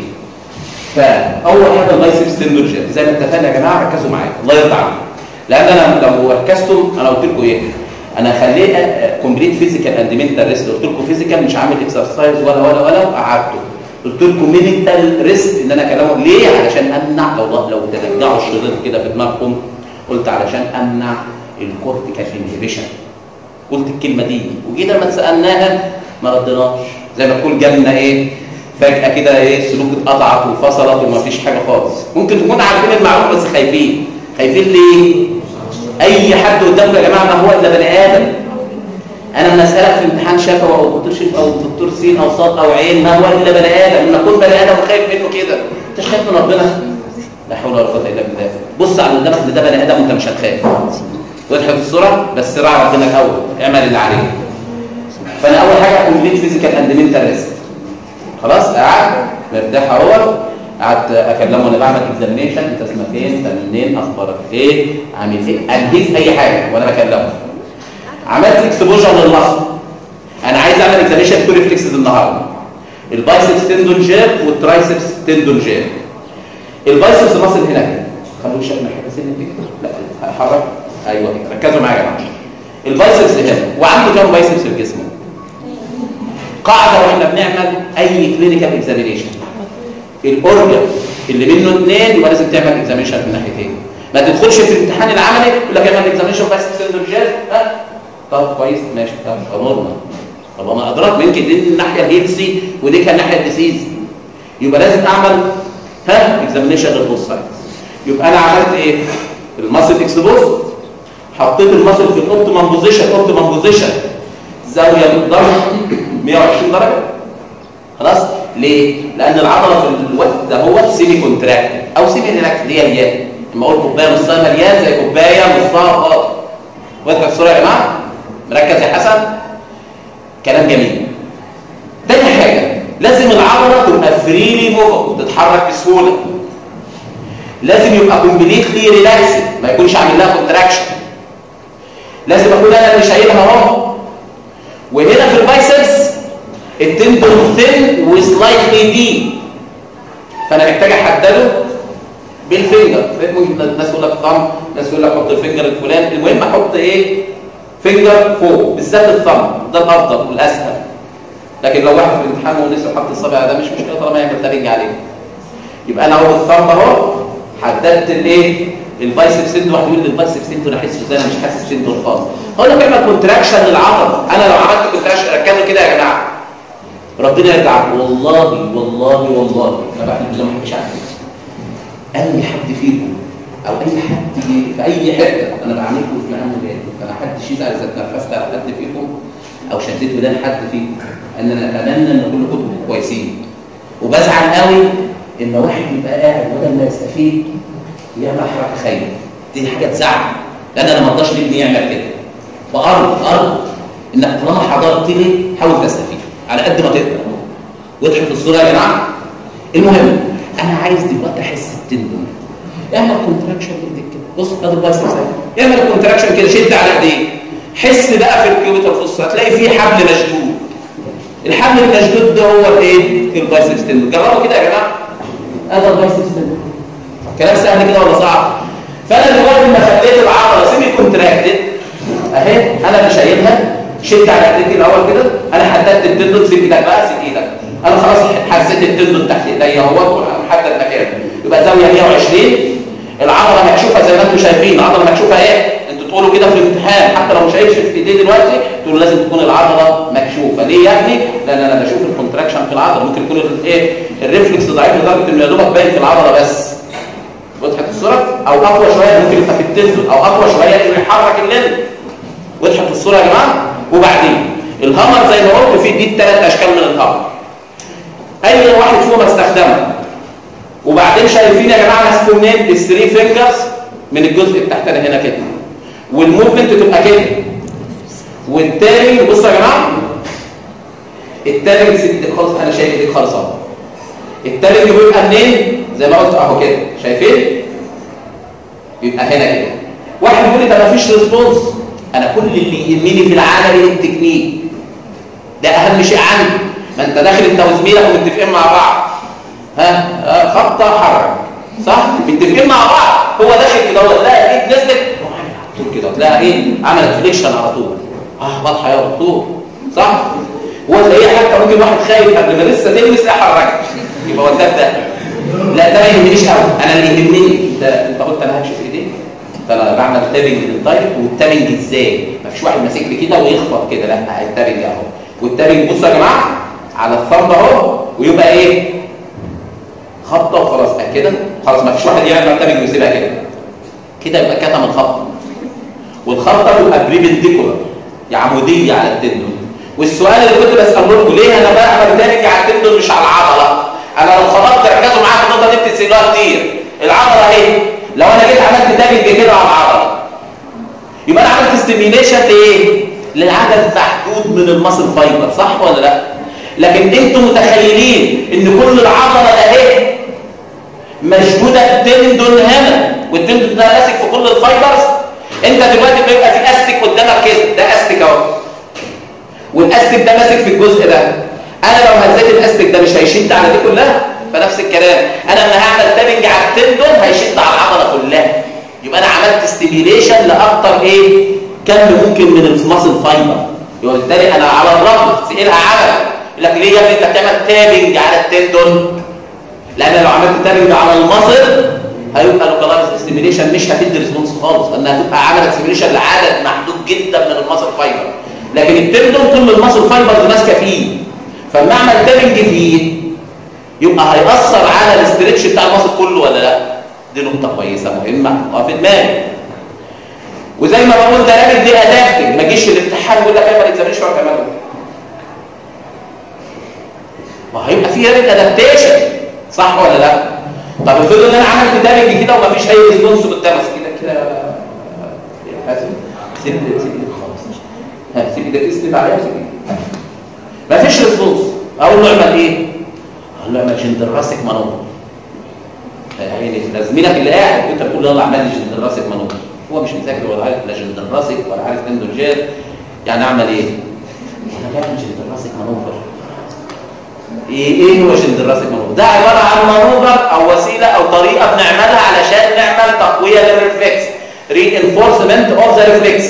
فاول حاجه البايسبس تندون جاب زي ما اتفقنا يا جماعه ركزوا معايا الله يرضى عنكم لان انا لو ركزتم انا قلت لكم ايه انا خليها كومبليت فيزيكال اند منتال ريست قلت لكم فيزيكال مش عامل اكسرسايز ولا ولا ولا وقعدته قلت لكم منتال ريست ان انا كلامه ليه علشان امنع لو لو ترجعوا الشريط كده في دماغكم قلت علشان امنع الكورتيكال انهبيشن قلت الكلمه دي وجينا لما سالناها ما ردناش زي ما تكون جالنا ايه فجاه كده ايه السلوك اتقطعت وفصلت وما فيش حاجه خالص ممكن تكون عارفين المعلومه بس خايفين خايفين ليه اي حد قدامكم يا جماعه ما هو الا بني ادم انا لما اسالك في امتحان شفوي او دكتور شريف او دكتور سين او صاد او عين ما هو الا بني ادم لما اكون بني ادم وخايف منه كده انت مش خايف من ربنا لا حول ولا قوه الا بالله بص على اللي قدامك ان ده بني ادم وانت مش هتخاف واضحه في الصوره بس راعي ربنا الاول اعمل اللي عليك فانا اول حاجه كومبليت فيزيكال اند منتال ريست خلاص قاعد مرتاح اهو قعدت اكلمه وانا بعمل اكزامينيشن انت اسمك ايه انت منين اخبارك ايه عامل ايه انهيز اي حاجه وانا بكلمه عملت اكسبوجر للمصل انا عايز اعمل اكزامينيشن تو ريفلكسز النهارده البايسبس تندون جاب والترايسبس تندون جاب البايسبس مصل هنا كده خلوه شكل حاجه سنه كده لا حرك ايوه ركزوا معايا يا جماعه البايسبس هنا وعنده كام بايسبس في الجسم قاعده واحنا بنعمل اي كلينيكال اكزامينيشن الاورجن اللي منه اثنين يبقى لازم تعمل اكزامينشن من ناحيتين ما تدخلش في الامتحان العملي يقول لك اعمل اكزامينشن بس سندروجاز ها طب كويس ماشي طب نورمال طب انا ادراك يمكن دي الناحيه الهيلسي ودي كان الناحيه الديسيز يبقى لازم اعمل ها اكزامينشن للبوث سايدز يبقى انا عملت ايه الماسل اكسبوز حطيت الماسل في الاوبتيمم بوزيشن اوبتيمم بوزيشن زاويه مقدار 120 درجه خلاص ليه لان العضله في الوقت ده هو سيمي كونتراكت او سيمي ريلاكس دي مليان لما اقول كوبايه نصها مليان زي كوبايه نصها فاضي واضحه الصوره يا جماعه مركز يا حسن كلام جميل تاني حاجه لازم العضله تبقى فريلي موفبل تتحرك بسهوله لازم يبقى كومبليتلي ريلاكسد ما يكونش عامل لها كونتراكشن لازم اكون انا اللي شايلها اهو وهنا في البايسبس التندون ثين وسلايتلي دي فانا محتاج احدده بالفينجر ممكن الناس يقول لك ثumb ناس يقول لك حط الفينجر الفلاني المهم احط ايه فينجر فوق بالذات الثumb ده الافضل والاسهل لكن لو واحد في الامتحان ونسي حط الصابع ده مش مشكله طالما يعمل تاريخ عليه يبقى انا اهو الثumb اهو حددت الايه البايسبس سند واحد يقول لي البايسبس سند انا احسه ازاي انا مش حاسس سند خالص هقول لك اعمل كونتراكشن للعضله انا لو عملت كونتراكشن ركزوا كده يا جماعه ربنا يرجعك والله والله والله انا بعمل كده ما حدش عارف اي حد فيكم او اي حد في اي حته انا بعملكم في العام الجاي فانا حد يزعل اذا اتنفست على حد فيكم او شديت ودان حد فيكم ان انا اتمنى ان كلكم تبقوا كويسين وبزعل قوي ان واحد يبقى قاعد بدل ما يستفيد يعمل حركه خايبه دي حاجه تزعل لان انا ما ارضاش لابني يعمل كده فارض ارض انك طالما حضرت لي حاول تستفيد على قد ما تقدر وضحت الصوره يا جماعه المهم انا عايز دلوقتي احس التندون اعمل كونتراكشن بايدك كده بص ادي البايسبس اعمل كونتراكشن كده شد على ايديك حس بقى في الكيوبيتال فوس هتلاقي فيه حبل مشدود الحبل المشدود ده هو الايه البايسبس تندون جربوا كده يا جماعه ادي البايسبس تندون كلام سهل كده ولا صعب فانا دلوقتي لما خليت العضله سيمي كونتراكتد اهي انا اللي شايلها شد على ايديك الاول كده انا حددت التندون سيب ايدك بقى سيب ايدك انا خلاص حسيت التندون تحت ايديا اهوت وحدد مكانه يبقى زاويه 120 العضله مكشوفه زي ما انتم شايفين العضله مكشوفه ايه انتوا تقولوا كده في الامتحان حتى لو مش هيكشف في ايديه دلوقتي تقولوا لازم تكون العضله مكشوفه ليه يا ابني لان انا بشوف الكونتراكشن في العضله ممكن يكون الايه الريفلكس ضعيف لدرجه انه يا دوبك باين في العضله بس وضحت الصوره او اقوى شويه ممكن يبقى في التندون او اقوى شويه انه يحرك الليل وضحت الصوره يا جماعه وبعدين الهامر زي ما قلت في دي الثلاث اشكال من الهامر اي واحد فيهم استخدمه وبعدين شايفين يا جماعه ماسكه منين الثري فينجرز من الجزء التحتاني هنا كده والموفمنت تبقى كده والتاني بصوا يا جماعه التاني بيسيب ايدك خالص انا شايف ايدك خالص اهو التاني بيبقى منين زي ما قلت اهو كده شايفين يبقى هنا كده واحد يقول لي ده مفيش ريسبونس انا كل اللي يهمني في العالم التكنيك ده اهم شيء عندي ما انت داخل انت وزميلك ومتفقين مع بعض ها آه، خبطه حرك صح متفقين مع بعض هو داخل كده هو تلاقي ايد نزلت هو عامل على طول كده تلاقي ايه عمل فليكشن على طول اه واضحه يا دكتور صح هو تلاقيه حتى ممكن واحد خايف قبل ما لسه تلمس لا حركت يبقى هو ده ده لا ده ما يهمنيش قوي انا اللي يهمني انت انت قلت انا هكشف ايديك فانا بعمل تابنج للطيب والتابنج ازاي ما فيش واحد ماسك لي كده ويخبط كده لا التابنج اهو والتابنج بصوا يا جماعه على الثمب اهو ويبقى ايه خبطه وخلاص أه كده خلاص ما فيش واحد يعمل تابنج ويسيبها كده كده يبقى كتم الخبطه والخبطه تبقى بريبنديكولار يعني عموديه على التندون والسؤال اللي كنت بساله لكم ليه انا بعمل تابنج على التندون مش على العضله انا لو خبطت ركزوا معايا في النقطه دي بتسالوها كتير العضله اهي لو انا جيت عملت تابنج كده على العضله يبقى انا عملت ستيميليشن لايه للعدد محدود من المصل فايبر صح ولا لا لكن انتم متخيلين ان كل العضله ده اهي مشدوده التندون هنا والتندون ده ماسك في كل الفايبرز انت دلوقتي بيبقى في استك قدامك كده ده استك اهو والاستك ده ماسك في الجزء ده انا لو هزيت الاستك ده مش هيشد على دي كلها فنفس الكلام انا لما هعمل تابنج على التندون هيشد على العضله كلها يبقى انا عملت ستيميليشن لاكتر ايه كم ممكن من الماسل فايبر يبقى بالتالي انا على الرغم سئلها عمل يقول لك ليه يا ابني انت بتعمل تابنج على التندون لان لو عملت تابنج على المصل هيبقى لوكالايز ستيميليشن مش هتدي ريسبونس خالص لانها هتبقى عملت ستيميليشن لعدد محدود جدا من المصل فايبر لكن التندون كل المصل فايبرز ماسكه فيه فلما اعمل تابنج فيه يبقى هيأثر على الاسترتش بتاع المصل كله ولا لا دي نقطه كويسه مهمه وفي دماغي وزي ما بقول ده راجل دي ادابتنج ما جيش الامتحان ويقول لك ايه ما تكذبش ولا كمان ما هيبقى في ريت ادابتيشن صح ولا لا طب افرض ان انا عملت دامج كده وما فيش اي ريسبونس قدام كده كده يا حازم سيب سيب ايدك خالص ها سيب ايدك اسند عليها وسيب ايدك ما فيش ريسبونس اقول له اعمل ايه اقول له اعمل جندراسك مانوفر يعني لازمينك اللي قاعد وانت بتقول يلا اعمل لي جندراسك مانوفر هو مش مذاكر ولا عارف لا جندراسك ولا عارف تندرجات يعني اعمل ايه انا بعمل جندراسك مانوفر ايه ايه هو جندراسك مانوفر ده عباره عن مانوفر او وسيله او طريقه بنعملها علشان نعمل تقويه للريفلكس reinforcement اوف ذا ريفلكس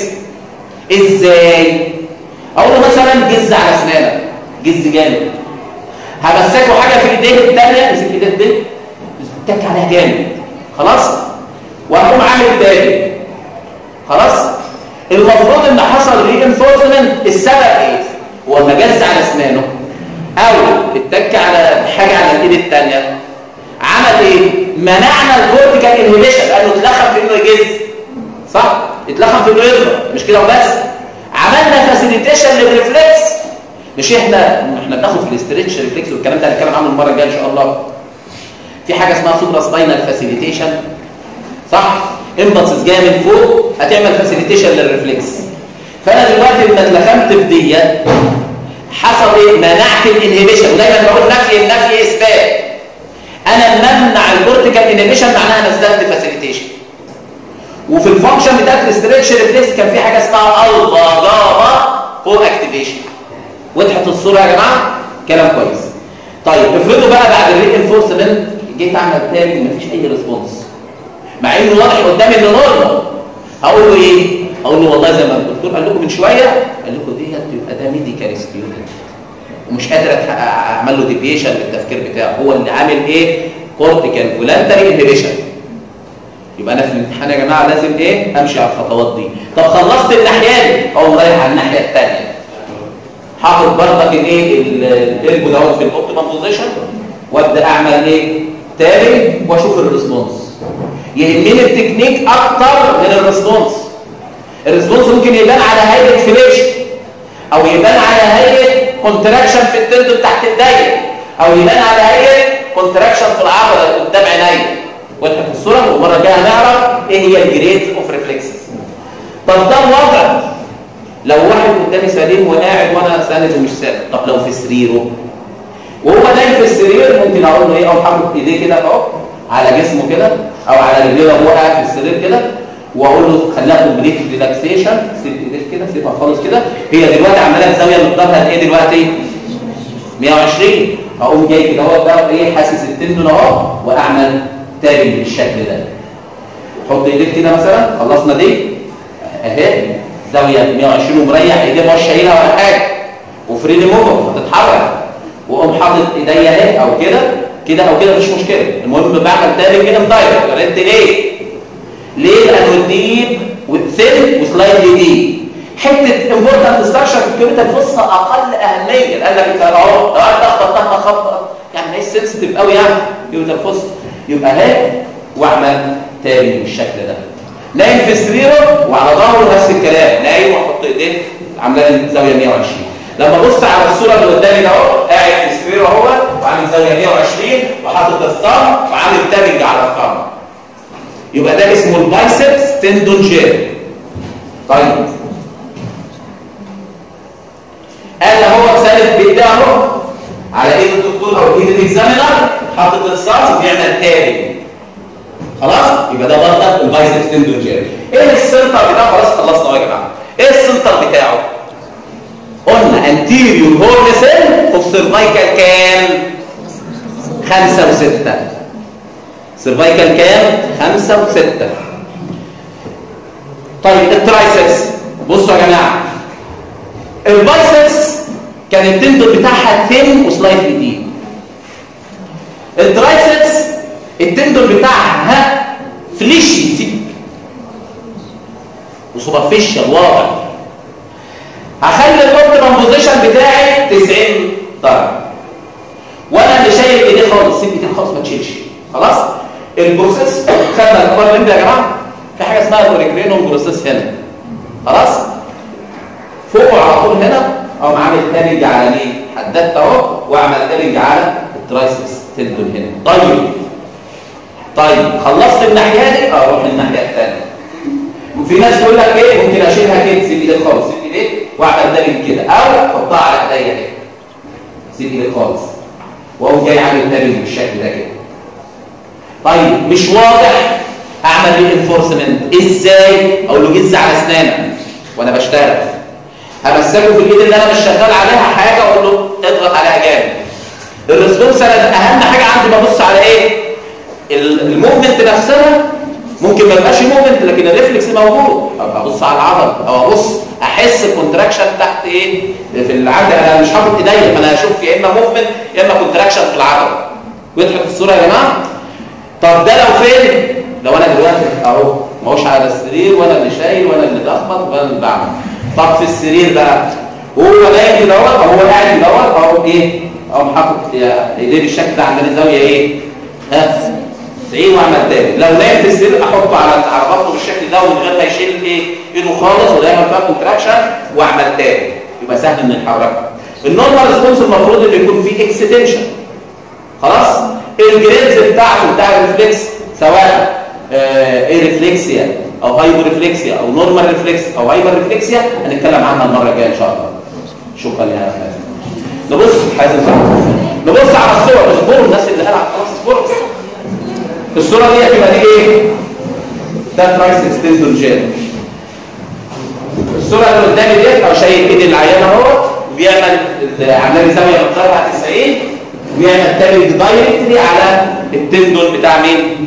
ازاي اقول له مثلا جز على اسنانك جز جامد همسكه حاجه في ايديه الثانيه امسك ايديه دي اتك عليها جامد خلاص واقوم عامل تاني خلاص المفروض ان حصل reinforcement السبب ايه هو لما جز على اسنانه او اتك على حاجه على الايد الثانيه عمل ايه منعنا الكورتيكال انهبيشن لانه اتلخم في انه يجز صح اتلخم في انه يضرب مش كده وبس عملنا فاسيليتيشن للريفلكس مش احنا احنا بناخد في الاسترتش ريفلكس والكلام ده هنتكلم عنه المره الجايه ان شاء الله في حاجه اسمها سوبرا سباينال فاسيليتيشن صح امبلسز جايه من فوق هتعمل فاسيليتيشن للريفلكس فانا دلوقتي لما اتلخمت في ديت حصل ايه منعت الانهبيشن ودايما بقول نفي النفي اثبات انا بمنع الكورتيكال انهبيشن معناها نزلت فاسيليتيشن وفي الفانكشن بتاعت الاسترتش ريفلكس كان في حاجه اسمها الفا جاما كو اكتيفيشن وضحت الصوره يا جماعه كلام كويس طيب افرضوا بقى بعد الرينفورسمنت جيت اعمل تاني مفيش اي ريسبونس مع انه واضح قدامي انه نورمال هقول له ايه اقول له والله زي ما الدكتور قال لكم من شويه قال لكم ديت يبقى ده ميديكال ستيودنت ومش قادر اعمل له ديفيشن للتفكير بتاعه هو اللي عامل ايه كورتيكال فولانتري انهبيشن يبقى انا في الامتحان يا جماعه لازم ايه امشي على الخطوات دي طب خلصت الناحيه دي او رايح على الناحيه الثانيه حاطط برضك الايه الالبو دوت في الاوبتيمال بوزيشن وابدا اعمل ايه تاني واشوف الريسبونس يهمني التكنيك اكتر من الريسبونس الريسبونس ممكن يبان على هيئه فليشن او يبان على هيئه كونتراكشن في التندون تحت الدايره او يبان على هيئه كونتراكشن في العضله قدام عينيا وضحت الصوره والمره الجايه هنعرف ايه هي الجريد اوف ريفلكسز طب ده الوضع لو واحد قدامي سليم وقاعد وانا ساند ومش ساند طب لو في سريره وهو نايم في السرير ممكن اقول له ايه او حاطط ايديه كده اهو على جسمه كده او على رجليه وهو قاعد في السرير كده واقول له خليها كومبليت ريلاكسيشن سيب ايديك كده سيبها خالص كده هي دلوقتي عماله الزاويه مقدارها قد ايه دلوقتي 120 اقوم جاي كده اهو بقى ايه حاسس التندون اهو واعمل تاني بالشكل ده حط ايديك كده مثلا خلصنا دي اهي زاويه 120 ومريح ايديه مش شايلها ولا حاجه وفريلي موفر هتتحرك واقوم حاطط ايديا اهي او كده كده او كده مش مشكله المهم بعمل تاني كده مدايركت رد ليه ليه لانه الديب والثين وسلايدلي ديب حته امبورتنت ستراكشر في الكيوبيتال فوسا اقل اهميه قال لك انت اهو لو قعدت اخبط تحت خبط يعني مش سنسيتيف قوي يعني كيوبيتال فوسا يبقى اهي واعمل تاني بالشكل ده نايم في سريره وعلى ظهره نفس الكلام نايم واحط ايديه عامله لي زاويه 120 لما ابص على الصوره اللي قدامي ده اهو قاعد في سريره اهو وعامل زاويه 120 وحاطط الثumb وعامل تابنج على الثumb يبقى ده اسمه البايسبس تندون جيل طيب انا هو سالب بايديه اهو على ايد الدكتور او ايد الاكزامينر حاطط الصاص بيعمل تاني خلاص يبقى ده برضه البايسبس تندون جيل ايه السنتر بتاعه خلاص خلصنا اهو يا جماعه ايه السنتر بتاعه قلنا anterior horn cell of cervical كام خمسة وستة cervical كام خمسة وستة طيب الترايسبس بصوا يا جماعة البايسبس كان التندون بتاعها ثين وسلايتلي ديب الترايسبس التندون بتاعها فليشي تيك وسوبرفيشال واضح هخلي الاوبتيمم بوزيشن بتاعي 90 درجه وانا اللي شايل ايديه خالص سيب ايديه خالص ما تشيلش خلاص البروسيس خدنا الكبار من يا جماعه في حاجه اسمها الاوريكرينوم بروسيس هنا خلاص فوق على طول هنا او عامل تانج على مين حددت اهو واعمل تانج على الترايسبس تندون هنا طيب طيب خلصت الناحيه دي اروح للناحيه الثانيه وفي ناس تقول لك ايه ممكن اشيلها كده سيب ايدك خالص سيب ايدك واعمل دارج كده او احطها على ايديا كده سيب ايدك خالص واقوم جاي عامل دارج بالشكل ده كده طيب مش واضح اعمل ايه انفورسمنت ازاي اقول له جز على اسنانك وانا بشتغل همسكه في الايد اللي انا مش شغال عليها حاجه اقول له اضغط عليها جامد الريسبونس انا اهم حاجه عندي ببص على ايه الموفمنت نفسها ممكن ما يبقاش موفمنت لكن الريفلكس موجود ابقى ابص على العضله او ابص احس الكونتراكشن تحت ايه في العضله انا مش حاطط ايديا فانا هشوف يا اما موفمنت يا اما كونتراكشن في العضله وضحت الصوره يا جماعه طب ده لو فين لو انا دلوقتي اهو ما هوش على السرير وانا اللي شايل وانا اللي بخبط وانا اللي بعمل طب في السرير بقى وهو نايم كده او هو قاعد كده اهو ايه اقوم حاطط ايديه بالشكل ده عندنا زاويه ايه ها 90 واعمل تاني لو نايم في السرير احطه على على بطنه بالشكل ده ومن غير ما يشيل ايه ايده خالص ولا يعمل فيها كونتراكشن واعمل تاني يبقى سهل ان نحركها النورمال ريسبونس المفروض انه يكون فيه اكستنشن خلاص الجريدز بتاعته بتاع الريفلكس سواء آه ايه ريفلكسيا او هايبر ريفلكسيا او نورمال ريفلكس او هايبر ريفلكسيا هنتكلم عنها المره الجايه ان شاء الله شكرا يا حازم نبص حازم نبص على الصور اصبروا الناس اللي قالت خلاص اصبروا الصوره دي هتبقى دي ايه ده ترايسبس تندون جيل الصوره اللي قدامي ديت لو شايف ايد العيان اهو بيعمل عمال زاويه مقدارها 90 ويعمل تاني دايركتلي على التندون بتاع مين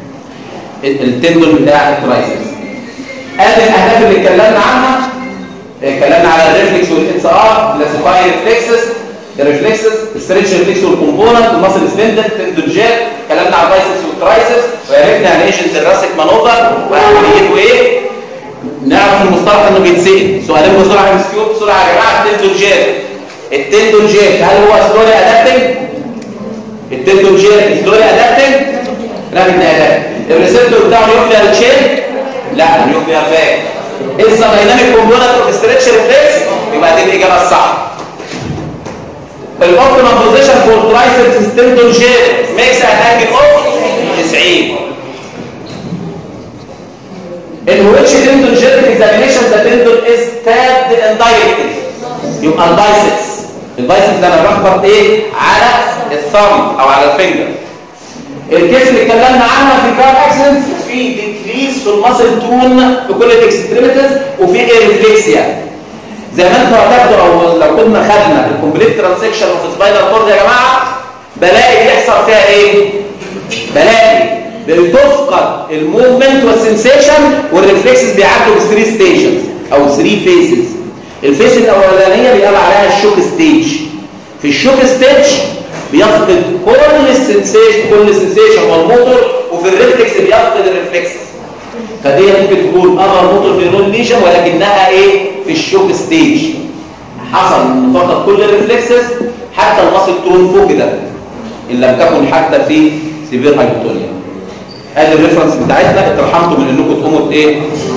التندون بتاع الترايسبس ادي الاهداف اللي اتكلمنا عنها اتكلمنا على الريفلكس والاتس ار كلاسيفاي ريفلكسز الريفلكسز الستريتش ريفلكس والكومبوننت الماسل سبندل تندون جيل اتكلمنا على البايسبس والترايسبس وعرفنا يعني ايه جنتراسيك مانوفر واهميته ايه نعرف المصطلح انه بيتسال سؤالين بسرعه من سكيوب بسرعه يا جماعه التندون جيل التندون جيل هل هو سلوري ادابتنج التندون جيل سلوري ادابتنج لا من ادابت الريسبتور بتاعه نيوكلير تشين لا نيوكلير باك ايه الدايناميك كومبوننت اوف ستريتش ريفلكس يبقى دي الاجابه الصح الاوبتيمال بوزيشن فور ترايسبس تندون جيل ميكس ان انجل اوف 90 in which tendon genetic examination the tendon is tabbed indirectly يبقى البايسبس البايسبس ده انا بخبط ايه على الثumb او على الفينجر الكيس اللي اتكلمنا عنها في كار اكسنت في ديكريز في الماسل تون في كل الاكستريميتيز وفي ايه ريفلكسيا زي ما انتوا هتاخدوا او لو كنا خدنا الكومبليت ترانزكشن اوف سباينال كورد يا جماعه بلاقي بيحصل فيها ايه؟ بلاقي بتفقد الموفمنت والسنسيشن والريفلكسز بيعدوا بثري ستيشنز او ثري فيسز الفيس الاولانيه بيقال عليها الشوك ستيج في الشوك ستيج بيفقد كل السنسيشن كل السنسيشن والموتور وفي الريفلكس بيفقد الريفلكس فدي ممكن تكون اغر موتور نيرون ليشن ولكنها ايه في الشوك ستيج حصل ان فقد كل الريفلكسز حتى الماسل تون فقدت ان لم تكن حتى في سيفير هايبوتونيا ادي الريفرنس بتاعتنا اترحمتوا من انكم تقوموا ايه